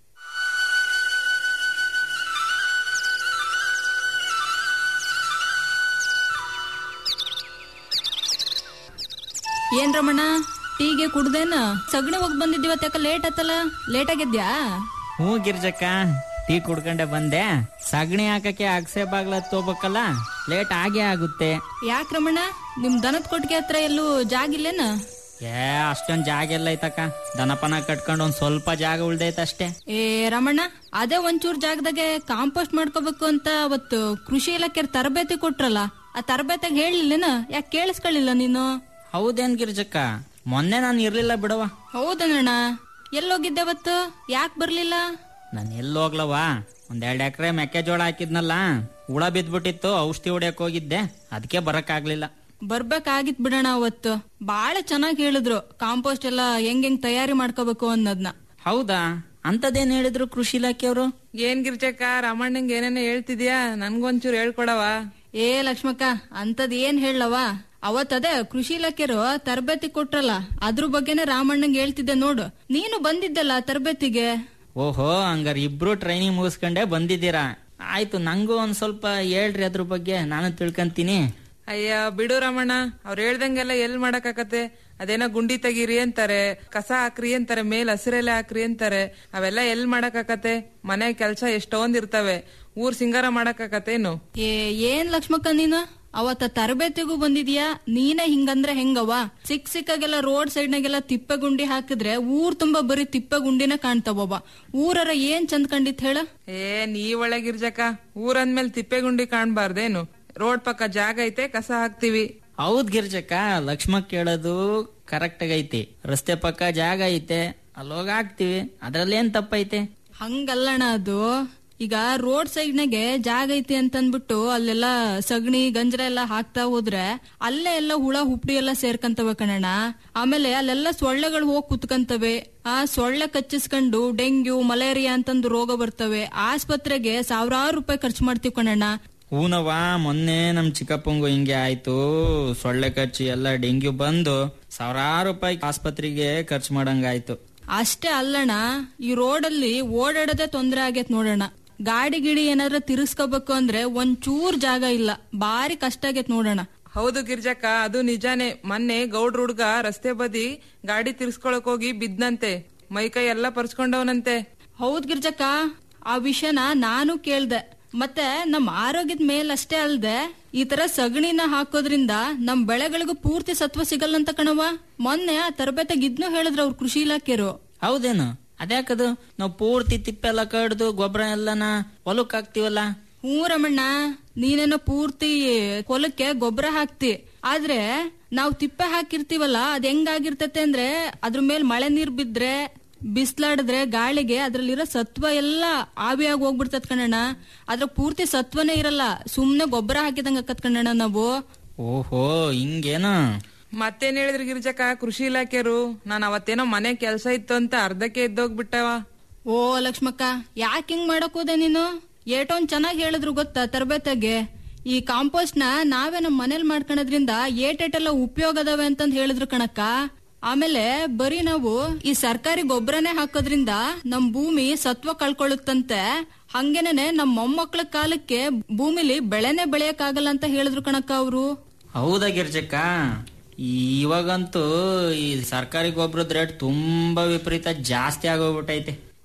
ಏನ್ ರಮಣ ಟೀಗೆ ಕುಡ್ದೇನ ಸಗಣಿ ಹೋಗಿ ಬಂದಿದ್ದೀವತ್ತ ಯಾಕ ಲೇಟ್ ಆತಲ್ಲ ಲೇಟ್ ಆಗಿದ್ಯಾ ಹ್ಞೂ ಗಿರ್ಜಕ್ಕ ಟೀ ಕುಡ್ಕೊಂಡೆ ಬಂದೆ ಸಗಣಿ ಹಾಕಕ್ಕೆ ಅಗಸೆ ಬಾಗ್ಲ ತೋಬೇಕಲ್ಲ ಲೇಟ್ ಆಗೇ ಆಗುತ್ತೆ ಯಾಕ್ ರಮಣ ನಿಮ್ ದನದ ಕೊಟ್ಟಿಗೆ ಹತ್ರ ಎಲ್ಲೂ ಜಾಗ ಇಲ್ಲೇನ ಏ ಅಷ್ಟೊಂದ್ ಜಾಗ ಎಲ್ಲ ಐತಕ್ಕ ದನಪನ ಕಟ್ಕೊಂಡು ಒಂದ್ ಸ್ವಲ್ಪ ಜಾಗ ಉಳ್ದೈತಷ್ಟೇ ಏ ರಮಣ್ಣ ಅದೇ ಒಂಚೂರ್ ಜಾಗದಾಗೆ ಕಾಂಪೋಸ್ಟ್ ಮಾಡ್ಕೋಬೇಕು ಅಂತ ಅವತ್ತು ಕೃಷಿ ಇಲಾಖೆ ತರಬೇತಿ ಕೊಟ್ರಲ್ಲ ಆ ತರಬೇತಿಗೆ ಹೇಳಿಲ್ಲೇನ ಯಾಕೆ ಕೇಳಿಸ್ಕೊಳ್ಳಿಲ್ಲ ನೀನು ಹೌದೇನ್ ಗಿರ್ಜಕ್ಕ ಮೊನ್ನೆ ನಾನು ಇರ್ಲಿಲ್ಲ ಬಿಡವ ಹೌದಣ್ಣ ಎಲ್ಲೋಗಿದ್ದೆ ಅವತ್ತು ಯಾಕೆ ಬರ್ಲಿಲ್ಲ ನಾನು ಎಲ್ಲೋಗ್ಲವಾ ಒಂದ್ ಎರಡ್ ಎಕರೆ ಮೆಕ್ಕೆಜೋಳ ಹಾಕಿದ್ನಲ್ಲ ಹುಳ ಬಿದ್ಬಿಟ್ಟಿತ್ತು ಔಷಧಿ ಹೊಡ್ಯಕ್ ಹೋಗಿದ್ದೆ ಅದಕ್ಕೆ ಬರಕ್ ಆಗ್ಲಿಲ್ಲ ಬರ್ಬೇಕಾಗಿತ್ ಬಿಡಣ ಅವತ್ತು ಬಾಳ ಚೆನ್ನಾಗಿ ಹೇಳಿದ್ರು ಕಾಂಪೋಸ್ಟ್ ಎಲ್ಲ ಹೆಂಗ್ ಹೆಂಗ್ ತಯಾರಿ ಮಾಡ್ಕೋಬೇಕು ಅನ್ನೋದ್ನ ಹೌದಾ ಅಂತದೇನ್ ಹೇಳಿದ್ರು ಕೃಷಿ ಇಲಾಖೆಯವರು ಏನ್ ಗಿರ್ಜಕ್ಕ ರಾಮಣ್ಣಂಗ್ ಏನೇನೋ ಹೇಳ್ತಿದ್ಯಾ ನನ್ಗೊಂಚೂರು ಹೇಳ್ಕೊಡವ ಏ ಲಕ್ಷ್ಮಕ್ಕ ಅಂತದ್ ಏನ್ ಹೇಳವ ಅವತ್ತದೇ ಕೃಷಿ ಇಲಾಖೆರು ತರಬೇತಿ ಕೊಟ್ರಲ್ಲ ಅದ್ರ ಬಗ್ಗೆನೆ ರಾಮಣ್ಣಂಗ್ ಹೇಳ್ತಿದ್ದೆ ನೋಡು ನೀನು ಬಂದಿದ್ದಲ್ಲ ತರಬೇತಿಗೆ ಓಹೋ ಹಂಗಾರ ಇಬ್ರು ಟ್ರೈನಿಂಗ್ ಮುಗಿಸ್ಕೊಂಡೆ ಬಂದಿದ್ದೀರಾ ಆಯ್ತು ನಂಗೂ ಒಂದ್ ಸ್ವಲ್ಪ ಹೇಳ್ರಿ ಅದ್ರ ಬಗ್ಗೆ ನಾನು ತಿಳ್ಕಂತೀನಿ ಅಯ್ಯ ಬಿಡು ರಮಣ್ಣ ಅವ್ರು ಹೇಳ್ದಂಗೆಲ್ಲ ಎಲ್ ಮಾಡಕ್ಕಾಕತ್ತೆ ಅದೇನೋ ಗುಂಡಿ ತೆಗೀರಿ ಅಂತಾರೆ ಕಸ ಹಾಕ್ರಿ ಅಂತಾರೆ ಮೇಲ್ ಹಸಿರೆಲೆ ಹಾಕ್ರಿ ಅಂತಾರೆ ಅವೆಲ್ಲ ಎಲ್ ಮಾಡಕ್ಕಾಕತ್ತೆ ಮನೆ ಕೆಲ್ಸ ಎಷ್ಟೊಂದ್ ಇರ್ತವೆ ಊರ್ ಸಿಂಗಾರ ಮಾಡಕ್ಕಾಕತ್ತೇನು ಏ ಏನ್ ಲಕ್ಷ್ಮಕ್ಕ ನೀನು ಅವತ್ತ ತರಬೇತಿಗೂ ಬಂದಿದ್ಯಾ ನೀನೇ ಹಿಂಗಂದ್ರೆ ಹೆಂಗವ ಸಿಕ್ ಸಿಕ್ಕಾಗೆಲ್ಲ ರೋಡ್ ಸೈಡ್ ನಾಗೆಲ್ಲ ತಿಪ್ಪೆ ಗುಂಡಿ ಹಾಕಿದ್ರೆ ಊರ್ ತುಂಬಾ ಬರೀ ತಿಪ್ಪೆ ಗುಂಡಿನ ಕಾಣ್ತಾವವ ಊರರ ಏನ್ ಚಂದ್ ಕಂಡಿತ್ ಹೇಳ ಏ ನೀ ಒಳಗಿರ್ಜಕ್ಕ ಊರಂದ್ಮೇಲೆ ತಿಪ್ಪೆ ಗುಂಡಿ ಕಾಣ್ಬಾರ್ದೇನು ರೋಡ್ ಪಕ್ಕ ಜಾಗ ಐತೆ ಕಸ ಹಾಕ್ತಿವಿ ಹೌದ್ ಗಿರ್ಜಕ್ಕ ಲಕ್ಷ್ಮಕ್ ಕೇಳೋದು ಕರೆಕ್ಟ್ ಆಗೈತಿ ರಸ್ತೆ ಪಕ್ಕ ಜಾಗ ಐತೆ ಅಲ್ಲೋಗ ಹಾಕ್ತಿವಿ ಅದ್ರಲ್ಲೇನ್ ತಪ್ಪೈತೆ ಹಂಗಲ್ಲಣ್ಣ ಅದು ಈಗ ರೋಡ್ ಸೈಡ್ ನಾಗೆ ಜಾಗ ಐತಿ ಅಂತಂದ್ಬಿಟ್ಟು ಅಲ್ಲೆಲ್ಲ ಸಗಣಿ ಗಂಜರ ಎಲ್ಲ ಹಾಕ್ತಾ ಹೋದ್ರೆ ಅಲ್ಲೇ ಎಲ್ಲ ಹುಳ ಹುಪ್ಡಿ ಎಲ್ಲ ಸೇರ್ಕಂತವೆ ಕಣಣ್ಣ ಆಮೇಲೆ ಅಲ್ಲೆಲ್ಲ ಸೊಳ್ಳೆಗಳು ಹೋಗಿ ಕುತ್ಕಂತವೆ ಆ ಸೊಳ್ಳೆ ಕಚ್ಚಿಸ್ಕೊಂಡು ಡೆಂಗ್ಯೂ ಮಲೇರಿಯಾ ಅಂತಂದು ರೋಗ ಬರ್ತವೆ ಆಸ್ಪತ್ರೆಗೆ ಸಾವಿರಾರು ರೂಪಾಯಿ ಖರ್ಚು ಮಾಡ್ತೀವಿ ಕಣಣ್ಣ ಹೂನವ ಮೊನ್ನೆ ನಮ್ ಚಿಕ್ಕಪ್ಪಂಗು ಹಿಂಗೆ ಆಯ್ತು ಸೊಳ್ಳೆ ಕಚ್ಚಿ ಎಲ್ಲ ಡೆಂಗ್ಯೂ ಬಂದು ಸಾವಿರಾರು ರೂಪಾಯಿ ಆಸ್ಪತ್ರೆಗೆ ಖರ್ಚು ಮಾಡಂಗಾಯ್ತು ಅಷ್ಟೇ ಅಲ್ಲಣ್ಣ ಈ ರೋಡಲ್ಲಿ ಓಡಾಡೋದೇ ತೊಂದ್ರೆ ಆಗೈತ್ ನೋಡೋಣ ಗಾಡಿ ಗಿಡಿ ಏನಾದ್ರ ತಿರ್ಸ್ಕೋಬೇಕು ಅಂದ್ರೆ ಒಂಚೂರ್ ಜಾಗ ಇಲ್ಲ ಬಾರಿ ಕಷ್ಟ ಆಗೈತ್ ನೋಡೋಣ ಹೌದು ಗಿರ್ಜಕ್ಕ ಅದು ನಿಜಾನೇ ಮೊನ್ನೆ ಗೌಡ್ರ ಹುಡ್ಗ ರಸ್ತೆ ಬದಿ ಗಾಡಿ ತಿರ್ಸ್ಕೊಳಕ್ ಹೋಗಿ ಬಿದ್ನಂತೆ ಮೈಕೈ ಎಲ್ಲ ಪರ್ಸ್ಕೊಂಡವನಂತೆ ಹೌದ್ ಗಿರ್ಜಕ್ಕ ಆ ವಿಷಯನ ನಾನು ಕೇಳ್ದೆ ಮತ್ತೆ ನಮ್ ಆರೋಗ್ಯದ ಮೇಲಷ್ಟೇ ಅಲ್ದೆ ಈ ತರ ಸಗಣಿನ ಹಾಕೋದ್ರಿಂದ ನಮ್ ಬೆಳೆಗಳಿಗೂ ಪೂರ್ತಿ ಸತ್ವ ಸಿಗಲ್ಲಂತ ಕಣವ ಮೊನ್ನೆ ಆ ತರಬೇತಿಗೆ ಇದ್ನು ಹೇಳಿದ್ರು ಅವ್ರ ಕೃಷಿ ಇಲಾಖೆರು ಹೌದೇನು ಅದ್ಯಾಕದು ನಾವು ಪೂರ್ತಿ ತಿಪ್ಪೆಲ್ಲ ಕಡ್ದು ಗೊಬ್ಬರ ಎಲ್ಲನ ಹೊಲಕ್ ಹಾಕ್ತಿವಲ್ಲ ಹ್ಞೂ ರಮಣ್ಣ ನೀನೇನೋ ಪೂರ್ತಿ ಹೊಲಕ್ಕೆ ಗೊಬ್ಬರ ಹಾಕ್ತಿ ಆದ್ರೆ ನಾವು ತಿಪ್ಪೆ ಹಾಕಿರ್ತೀವಲ್ಲ ಅದ್ ಹೆಂಗಾಗಿರ್ತತೆ ಅಂದ್ರೆ ಅದ್ರ ಮೇಲೆ ಮಳೆ ನೀರ್ ಬಿದ್ರೆ ಬಿಸ್ಲಾಡಿದ್ರೆ ಗಾಳಿಗೆ ಅದ್ರಲ್ಲಿರೋ ಸತ್ವ ಎಲ್ಲ ಆವಿಯಾಗಿ ಹೋಗ್ಬಿಡ್ತದ ಕಣಣ್ಣ ಅದ್ರ ಪೂರ್ತಿ ಸತ್ವನೇ ಇರಲ್ಲ ಸುಮ್ನೆ ಗೊಬ್ಬರ ಹಾಕಿದಂಗ ಆಕತ್ ಕಣಣ್ಣ ನಾವು ಓಹೋ ಹಿಂಗೇನು ಮತ್ತೇನ್ ಹೇಳಿದ್ರಿ ಗಿರ್ಜಕ್ಕ ಕೃಷಿ ಇಲಾಖೆರು ನಾನ್ ಅವತ್ತೇನೋ ಮನೆ ಕೆಲ್ಸ ಇತ್ತು ಅಂತ ಅರ್ಧಕ್ಕೆ ಎದ್ದೋಗ್ಬಿಟ್ಟವ ಓ ಲಕ್ಷ್ಮಕ್ಕ ಯಾಕೆ ಹಿಂಗ್ ಮಾಡಕ್ ಹೋದೆ ನೀನು ಏಟೊಂದ್ ಚೆನ್ನಾಗಿ ಹೇಳಿದ್ರು ಗೊತ್ತಾ ತರಬೇತಿಗೆ ಈ ಕಾಂಪೋಸ್ಟ್ ನ ನಾವೇ ನಮ್ ಮನೇಲಿ ಮಾಡ್ಕೊಳೋದ್ರಿಂದ ಏಟೇಟೆಲ್ಲ ಉಪಯೋಗ ಅದಾವೆ ಅಂತಂದ್ ಹೇಳಿದ್ರು ಕಣಕ್ಕ ಆಮೇಲೆ ಬರೀ ನಾವು ಈ ಸರ್ಕಾರಿ ಗೊಬ್ಬರನೇ ಹಾಕೋದ್ರಿಂದ ನಮ್ ಭೂಮಿ ಸತ್ವ ಕಳ್ಕೊಳ್ಳುತ್ತಂತೆ ಹಂಗೇನೆ ನಮ್ ಮೊಮ್ಮಕ್ಳ ಕಾಲಕ್ಕೆ ಭೂಮಿಲಿ ಬೆಳೆನೆ ಬೆಳೆಯಕ್ ಆಗಲ್ಲ ಅಂತ ಹೇಳಿದ್ರು ಕಣಕ್ಕ ಅವರು ಹೌದಾ ಗಿರ್ಜಕ್ಕ ಇವಾಗಂತೂ ಈ ಸರ್ಕಾರಿ ಗೊಬ್ಬರದ ರೇಟ್ ತುಂಬಾ ವಿಪರೀತ ಜಾಸ್ತಿ ಆಗೋಗ್ಬಿಟ್ಟೈತೆ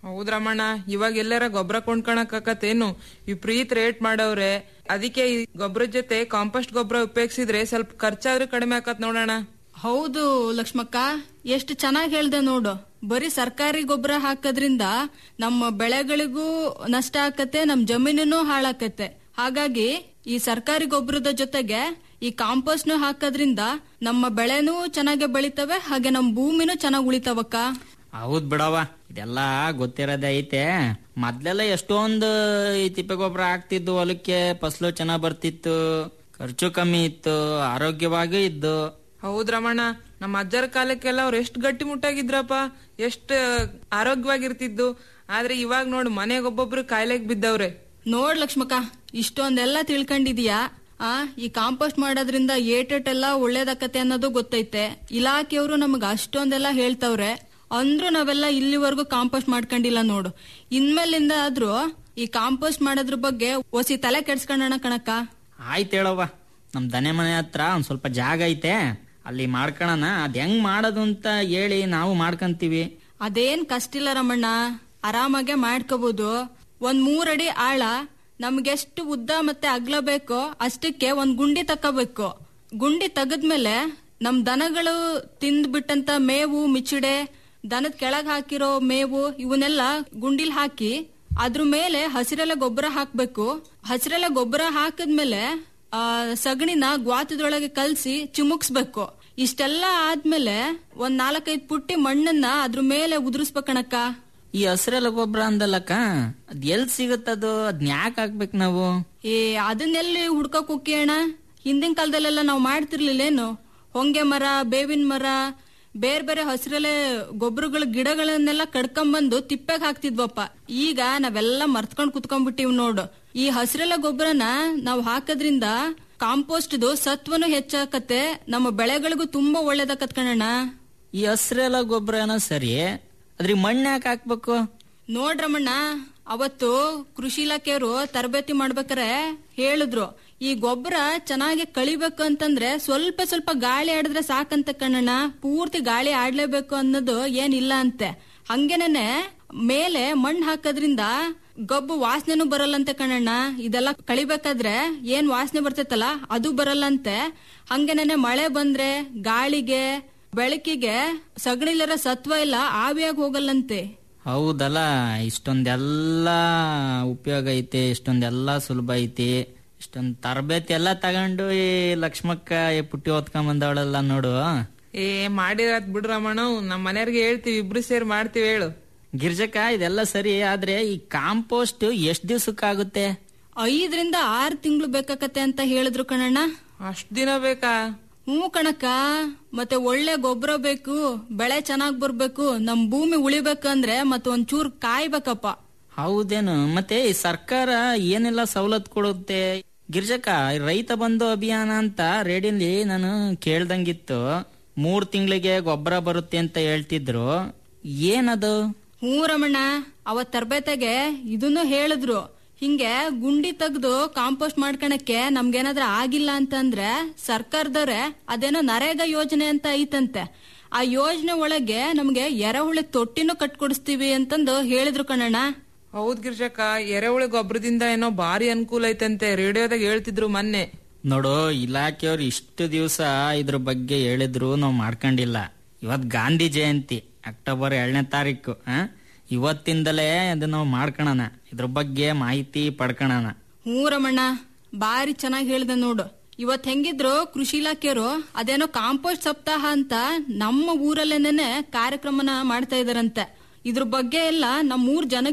ಹೌದ್ ರಮಣ್ಣ ಇವಾಗ ಎಲ್ಲಾರ ಗೊಬ್ಬರ ಕೊಂಡ್ಕೊಳಕತ್ತೇನು ವಿಪರೀತ ರೇಟ್ ಮಾಡವ್ರೆ ಅದಕ್ಕೆ ಈ ಗೊಬ್ಬರದ ಜೊತೆ ಕಾಂಪೋಸ್ಟ್ ಗೊಬ್ಬರ ಉಪಯೋಗಿಸಿದ್ರೆ ಸ್ವಲ್ಪ ಖರ್ಚಾದ್ರೂ ಕಡಿಮೆ ಆಕತ್ ನೋಡೋಣ ಹೌದು ಲಕ್ಷ್ಮಕ್ಕ ಎಷ್ಟು ಚೆನ್ನಾಗಿ ಹೇಳ್ದೆ ನೋಡು ಬರೀ ಸರ್ಕಾರಿ ಗೊಬ್ಬರ ಹಾಕೋದ್ರಿಂದ ನಮ್ಮ ಬೆಳೆಗಳಿಗೂ ನಷ್ಟ ಆಕತ್ತೆ ನಮ್ ಜಮೀನೂ ಹಾಳಾಕತ್ತೆ ಹಾಗಾಗಿ ಈ ಸರ್ಕಾರಿ ಗೊಬ್ಬರದ ಜೊತೆಗೆ ಈ ಕಾಂಪೋಸ್ಟ್ ನು ಹಾಕೋದ್ರಿಂದ ನಮ್ಮ ಬೆಳೆನೂ ಚೆನ್ನಾಗಿ ಬೆಳಿತವೆ ಹಾಗೆ ನಮ್ ಭೂಮಿನೂ ಚೆನ್ನಾಗಿ ಉಳಿತಾವಕ್ಕ ಹೌದ್ ಬಿಡವ ಇದೆಲ್ಲ ಗೊತ್ತಿರೋದೇ ಐತೆ ಮೊದ್ಲೆಲ್ಲ ಎಷ್ಟೊಂದು ಈ ತಿಪ್ಪೆ ಗೊಬ್ಬರ ಹಾಕ್ತಿದ್ದು ಹೊಲಕ್ಕೆ ಫಸಲು ಚೆನ್ನಾಗ್ ಬರ್ತಿತ್ತು ಖರ್ಚು ಕಮ್ಮಿ ಇತ್ತು ಆರೋಗ್ಯವಾಗಿ ಇದ್ದು ಹೌದ್ ರಮಣ್ಣ ನಮ್ಮ ಅಜ್ಜರ ಕಾಲಕ್ಕೆಲ್ಲ ಅವ್ರು ಎಷ್ಟು ಗಟ್ಟಿ ಮುಟ್ಟಾಗಿದ್ರಪ್ಪ ಎಷ್ಟ್ ಆರೋಗ್ಯವಾಗಿರ್ತಿದ್ದು ಆದ್ರೆ ಇವಾಗ ನೋಡು ಮನೆಗೆ ಒಬ್ಬೊಬ್ರು ಕಾಯಿಲೆಗೆ ಬಿದ್ದವ್ರೆ ನೋಡ್ ಲಕ್ಷ್ಮಕ್ಕ ಇಷ್ಟೊಂದೆಲ್ಲ ತಿಳ್ಕೊಂಡಿದೀಯಾ ಆ ಈ ಕಾಂಪೋಸ್ಟ್ ಮಾಡೋದ್ರಿಂದ ಏಟೆಟ್ಟೆಲ್ಲ ಒಳ್ಳೇದಾಕತ್ತೆ ಅನ್ನೋದು ಗೊತ್ತೈತೆ ಇಲಾಖೆಯವರು ನಮಗ್ ಅಷ್ಟೊಂದೆಲ್ಲ ಹೇಳ್ತವ್ರೆ ಅಂದ್ರೂ ನಾವೆಲ್ಲ ಇಲ್ಲಿವರೆಗೂ ಕಾಂಪೋಸ್ಟ್ ಮಾಡ್ಕೊಂಡಿಲ್ಲ ನೋಡು ಇನ್ಮೇಲಿಂದ ಆದ್ರೂ ಈ ಕಾಂಪೋಸ್ಟ್ ಮಾಡೋದ್ರ ಬಗ್ಗೆ ಒಸಿ ತಲೆ ಕೆಡ್ಸ್ಕೊಂಡಣ ಕಣಕ್ಕ ಆಯ್ತು ಹೇಳವ್ವ ನಮ್ ದನೆ ಮನೆ ಹತ್ರ ಒಂದ್ ಸ್ವಲ್ಪ ಜಾಗ ಐತೆ ಅಲ್ಲಿ ಮಾಡ್ಕೊಳಣ ಅದ್ ಹೆಂಗ್ ಮಾಡೋದು ಅಂತ ಹೇಳಿ ನಾವು ಮಾಡ್ಕಂತೀವಿ ಅದೇನ್ ಕಷ್ಟ ಇಲ್ಲ ರಮಣ್ಣ ಆರಾಮಾಗೆ ಮಾಡ್ಕೋಬಹುದು ಒಂದ್ ಮೂರಡಿ ಆಳ ನಮ್ಗೆಷ್ಟು ಉದ್ದ ಮತ್ತೆ ಅಗ್ಲ ಬೇಕೋ ಅಷ್ಟಕ್ಕೆ ಒಂದ್ ಗುಂಡಿ ತಕೋಬೇಕು ಗುಂಡಿ ತೆಗದ್ಮೇಲೆ ನಮ್ ದನಗಳು ತಿಂದ್ಬಿಟ್ಟಂತ ಮೇವು ಮಿಚಿಡೆ ದನದ ಕೆಳಗ್ ಹಾಕಿರೋ ಮೇವು ಇವನ್ನೆಲ್ಲ ಗುಂಡಿಲ್ ಹಾಕಿ ಅದ್ರ ಮೇಲೆ ಹಸಿರೆಲೆ ಗೊಬ್ಬರ ಹಾಕ್ಬೇಕು ಹಸಿರೆಲೆ ಗೊಬ್ಬರ ಹಾಕಿದ್ಮೇಲೆ ಆ ಸಗಣಿನ ಗ್ವಾತದೊಳಗೆ ಕಲ್ಸಿ ಚಿಮುಕ್ಸ್ಬೇಕು ಇಷ್ಟೆಲ್ಲ ಆದ್ಮೇಲೆ ಒಂದ್ ನಾಲ್ಕೈದ್ ಪುಟ್ಟಿ ಮಣ್ಣನ್ನ ಅದ್ರ ಮೇಲೆ ಉದುರಿಸ್ಬೇಕಣಕ್ಕ ಈ ಹಸಿರೆಲ್ಲ ಗೊಬ್ಬರ ಅಂದಲ್ಲಕ್ಕ ಅದ್ ಎಲ್ ಸಿಗುತ್ತದು ಅದ್ನ ಯಾಕೆ ಹಾಕ್ಬೇಕು ನಾವು ಏ ಅದನ್ನೆಲ್ಲಿ ಹುಡ್ಕಕ್ ಹೋಗ್ಯಣ ಹಿಂದಿನ ಕಾಲದಲ್ಲೆಲ್ಲ ನಾವು ಮಾಡ್ತಿರ್ಲಿಲ್ಲೇನು ಹೊಂಗೆ ಮರ ಬೇವಿನ ಮರ ಬೇರೆ ಬೇರೆ ಹಸಿರೆಲೆ ಗೊಬ್ಬರಗಳ ಗಿಡಗಳನ್ನೆಲ್ಲ ಕಡ್ಕೊಂಬಂದು ತಿಪ್ಪೆಗ್ ಹಾಕ್ತಿದ್ವಪ್ಪ ಈಗ ನಾವೆಲ್ಲ ಮರ್ತ್ಕೊಂಡ್ ಕುತ್ಕೊಂಡ್ಬಿಟ್ಟಿವ್ ನೋಡು ಈ ಹಸಿರೆಲೆ ಗೊಬ್ಬರನ ನಾವು ಹಾಕೋದ್ರಿಂದ ಕಾಂಪೋಸ್ಟ್ದು ಸತ್ವನು ಹೆಚ್ಚಾಕತ್ತೆ ನಮ್ಮ ಬೆಳೆಗಳಿಗೂ ತುಂಬಾ ಒಳ್ಳೇದಾಕತ್ ಕಣಣ್ಣ ಈ ಹಸಿರೆಲ್ಲ ಗೊಬ್ಬರ ಏನೋ ಸರಿ ಅದ್ರಿಗೆ ಮಣ್ಣು ಯಾಕೆ ಹಾಕ್ಬೇಕು ನೋಡ್ರಮಣ್ಣ ಅವತ್ತು ಕೃಷಿ ಇಲಾಖೆಯವರು ತರಬೇತಿ ಮಾಡ್ಬೇಕಾರೆ ಹೇಳಿದ್ರು ಈ ಗೊಬ್ಬರ ಚೆನ್ನಾಗಿ ಕಳಿಬೇಕು ಅಂತಂದ್ರೆ ಸ್ವಲ್ಪ ಸ್ವಲ್ಪ ಗಾಳಿ ಆಡಿದ್ರೆ ಸಾಕಂತ ಕಣ್ಣಣ್ಣ ಪೂರ್ತಿ ಗಾಳಿ ಆಡ್ಲೇಬೇಕು ಅನ್ನೋದು ಏನಿಲ್ಲ ಅಂತೆ ಹಂಗೇನೆ ಮೇಲೆ ಮಣ್ಣು ಹಾಕೋದ್ರಿಂದ ಗಬ್ಬು ವಾಸನೆನೂ ಬರಲ್ಲಂತೆ ಕಣಣ್ಣ ಇದೆಲ್ಲ ಕಳಿಬೇಕಾದ್ರೆ ಏನ್ ವಾಸನೆ ಬರ್ತೈತಲ್ಲ ಅದು ಬರಲ್ಲಂತೆ ಹಂಗೇನೆ ಮಳೆ ಬಂದ್ರೆ ಗಾಳಿಗೆ ಬೆಳಕಿಗೆ ಸಗಣಿಲರ ಸತ್ವ ಇಲ್ಲ ಆವಿಯಾಗಿ ಹೋಗಲ್ಲಂತೆ ಹೌದಲ್ಲ ಇಷ್ಟೊಂದೆಲ್ಲ ಉಪಯೋಗ ಐತಿ ಇಷ್ಟೊಂದೆಲ್ಲ ಸುಲಭ ಐತಿ ಇಷ್ಟೊಂದ್ ತರಬೇತಿ ಎಲ್ಲ ತಗೊಂಡು ಈ ಲಕ್ಷ್ಮಕ್ಕ ಈ ಪುಟ್ಟಿ ಓದ್ಕೊಂಡ್ ಬಂದವಳೆಲ್ಲ ನೋಡು ಏ ಮಾಡಿರತ್ ಬಿಡು ರಮಣ ನಮ್ ಮನೆಯವ್ರಿಗೆ ಹೇಳ್ತೀವಿ ಇಬ್ರು ಸೇರಿ ಮಾಡ್ತೀವಿ ಹೇಳು ಗಿರ್ಜಕ್ಕ ಇದೆಲ್ಲ ಸರಿ ಆದ್ರೆ ಈ ಕಾಂಪೋಸ್ಟ್ ಎಷ್ಟ್ ದಿವ್ಸಕ್ಕಾಗುತ್ತೆ ಐದರಿಂದ ಆರು ತಿಂಗಳು ಬೇಕಾಕತ್ತೆ ಅಂತ ಹೇಳಿದ್ರು ಕಣಣ್ಣ ಅಷ್ಟ್ ದಿನ ಬೇಕಾ ಹ್ಞೂ ಕಣಕ್ಕ ಮತ್ತೆ ಒಳ್ಳೆ ಗೊಬ್ಬರ ಬೇಕು ಬೆಳೆ ಚೆನ್ನಾಗ್ ಬರ್ಬೇಕು ನಮ್ ಭೂಮಿ ಉಳಿಬೇಕಂದ್ರೆ ಮತ್ತೆ ಒಂಚೂರ್ ಕಾಯ್ಬೇಕಪ್ಪ ಹೌದೇನು ಮತ್ತೆ ಈ ಸರ್ಕಾರ ಏನೆಲ್ಲ ಸವಲತ್ತು ಕೊಡುತ್ತೆ ಗಿರ್ಜಕ್ಕ ಈ ರೈತ ಬಂಧು ಅಭಿಯಾನ ಅಂತ ರೇಡಿಯಲ್ಲಿ ನಾನು ಕೇಳ್ದಂಗಿತ್ತು ಮೂರ್ ತಿಂಗಳಿಗೆ ಗೊಬ್ಬರ ಬರುತ್ತೆ ಅಂತ ಹೇಳ್ತಿದ್ರು ಏನದು ಹ್ಞೂ ರಮಣ್ಣ ಅವತ್ ತರಬೇತಿಗೆ ಇದನ್ನು ಹೇಳಿದ್ರು ಹಿಂಗೆ ಗುಂಡಿ ತೆಗ್ದು ಕಾಂಪೋಸ್ಟ್ ಮಾಡ್ಕೊಳಕ್ಕೆ ನಮ್ಗೇನಾದ್ರ ಆಗಿಲ್ಲ ಅಂತಂದ್ರೆ ಸರ್ಕಾರದವ್ರೆ ಅದೇನೋ ನರೇಗಾ ಯೋಜನೆ ಅಂತ ಐತಂತೆ ಆ ಯೋಜನೆ ಒಳಗೆ ನಮ್ಗೆ ಎರೆಹುಳಿ ತೊಟ್ಟಿನೂ ಕಟ್ಕೊಡಿಸ್ತೀವಿ ಅಂತಂದು ಹೇಳಿದ್ರು ಕಣಣ್ಣ ಹೌದ್ ಗಿರ್ಜಕ್ಕ ಎರೆಹುಳಿ ಗೊಬ್ಬರದಿಂದ ಏನೋ ಭಾರಿ ಅನುಕೂಲ ಐತಂತೆ ರೇಡಿಯೋದಾಗ ಹೇಳ್ತಿದ್ರು ಮೊನ್ನೆ ನೋಡು ಇಲಾಖೆಯವ್ರು ಇಷ್ಟು ದಿವಸ ಇದ್ರ ಬಗ್ಗೆ ಹೇಳಿದ್ರು ನಾವು ಮಾಡ್ಕೊಂಡಿಲ್ಲ ಇವತ್ ಗಾಂಧಿ ಜಯಂತಿ ಅಕ್ಟೋಬರ್ ಏಳನೇ ತಾರೀಕು ಆ? ಇವತ್ತಿಂದಲೇ ಅದು ನಾವು ಮಾಡ್ಕೊಳಣ ಇದ್ರ ಬಗ್ಗೆ ಮಾಹಿತಿ ಪಡ್ಕೊಳಣ ಹ್ಞೂ ರಮಣ್ಣ ಬಾರಿ ಚೆನ್ನಾಗಿ ಹೇಳ್ದೆ ನೋಡು ಇವತ್ ಹೆಂಗಿದ್ರು ಕೃಷಿ ಇಲಾಖೆಯವರು ಅದೇನೋ ಕಾಂಪೋಸ್ಟ್ ಸಪ್ತಾಹ ಅಂತ ನಮ್ಮ ಊರಲ್ಲೇನೆ ಕಾರ್ಯಕ್ರಮನ ಮಾಡ್ತಾ ಇದಾರಂತೆ ಇದ್ರ ಬಗ್ಗೆ ಎಲ್ಲ ನಮ್ಮೂರ್ ಜನ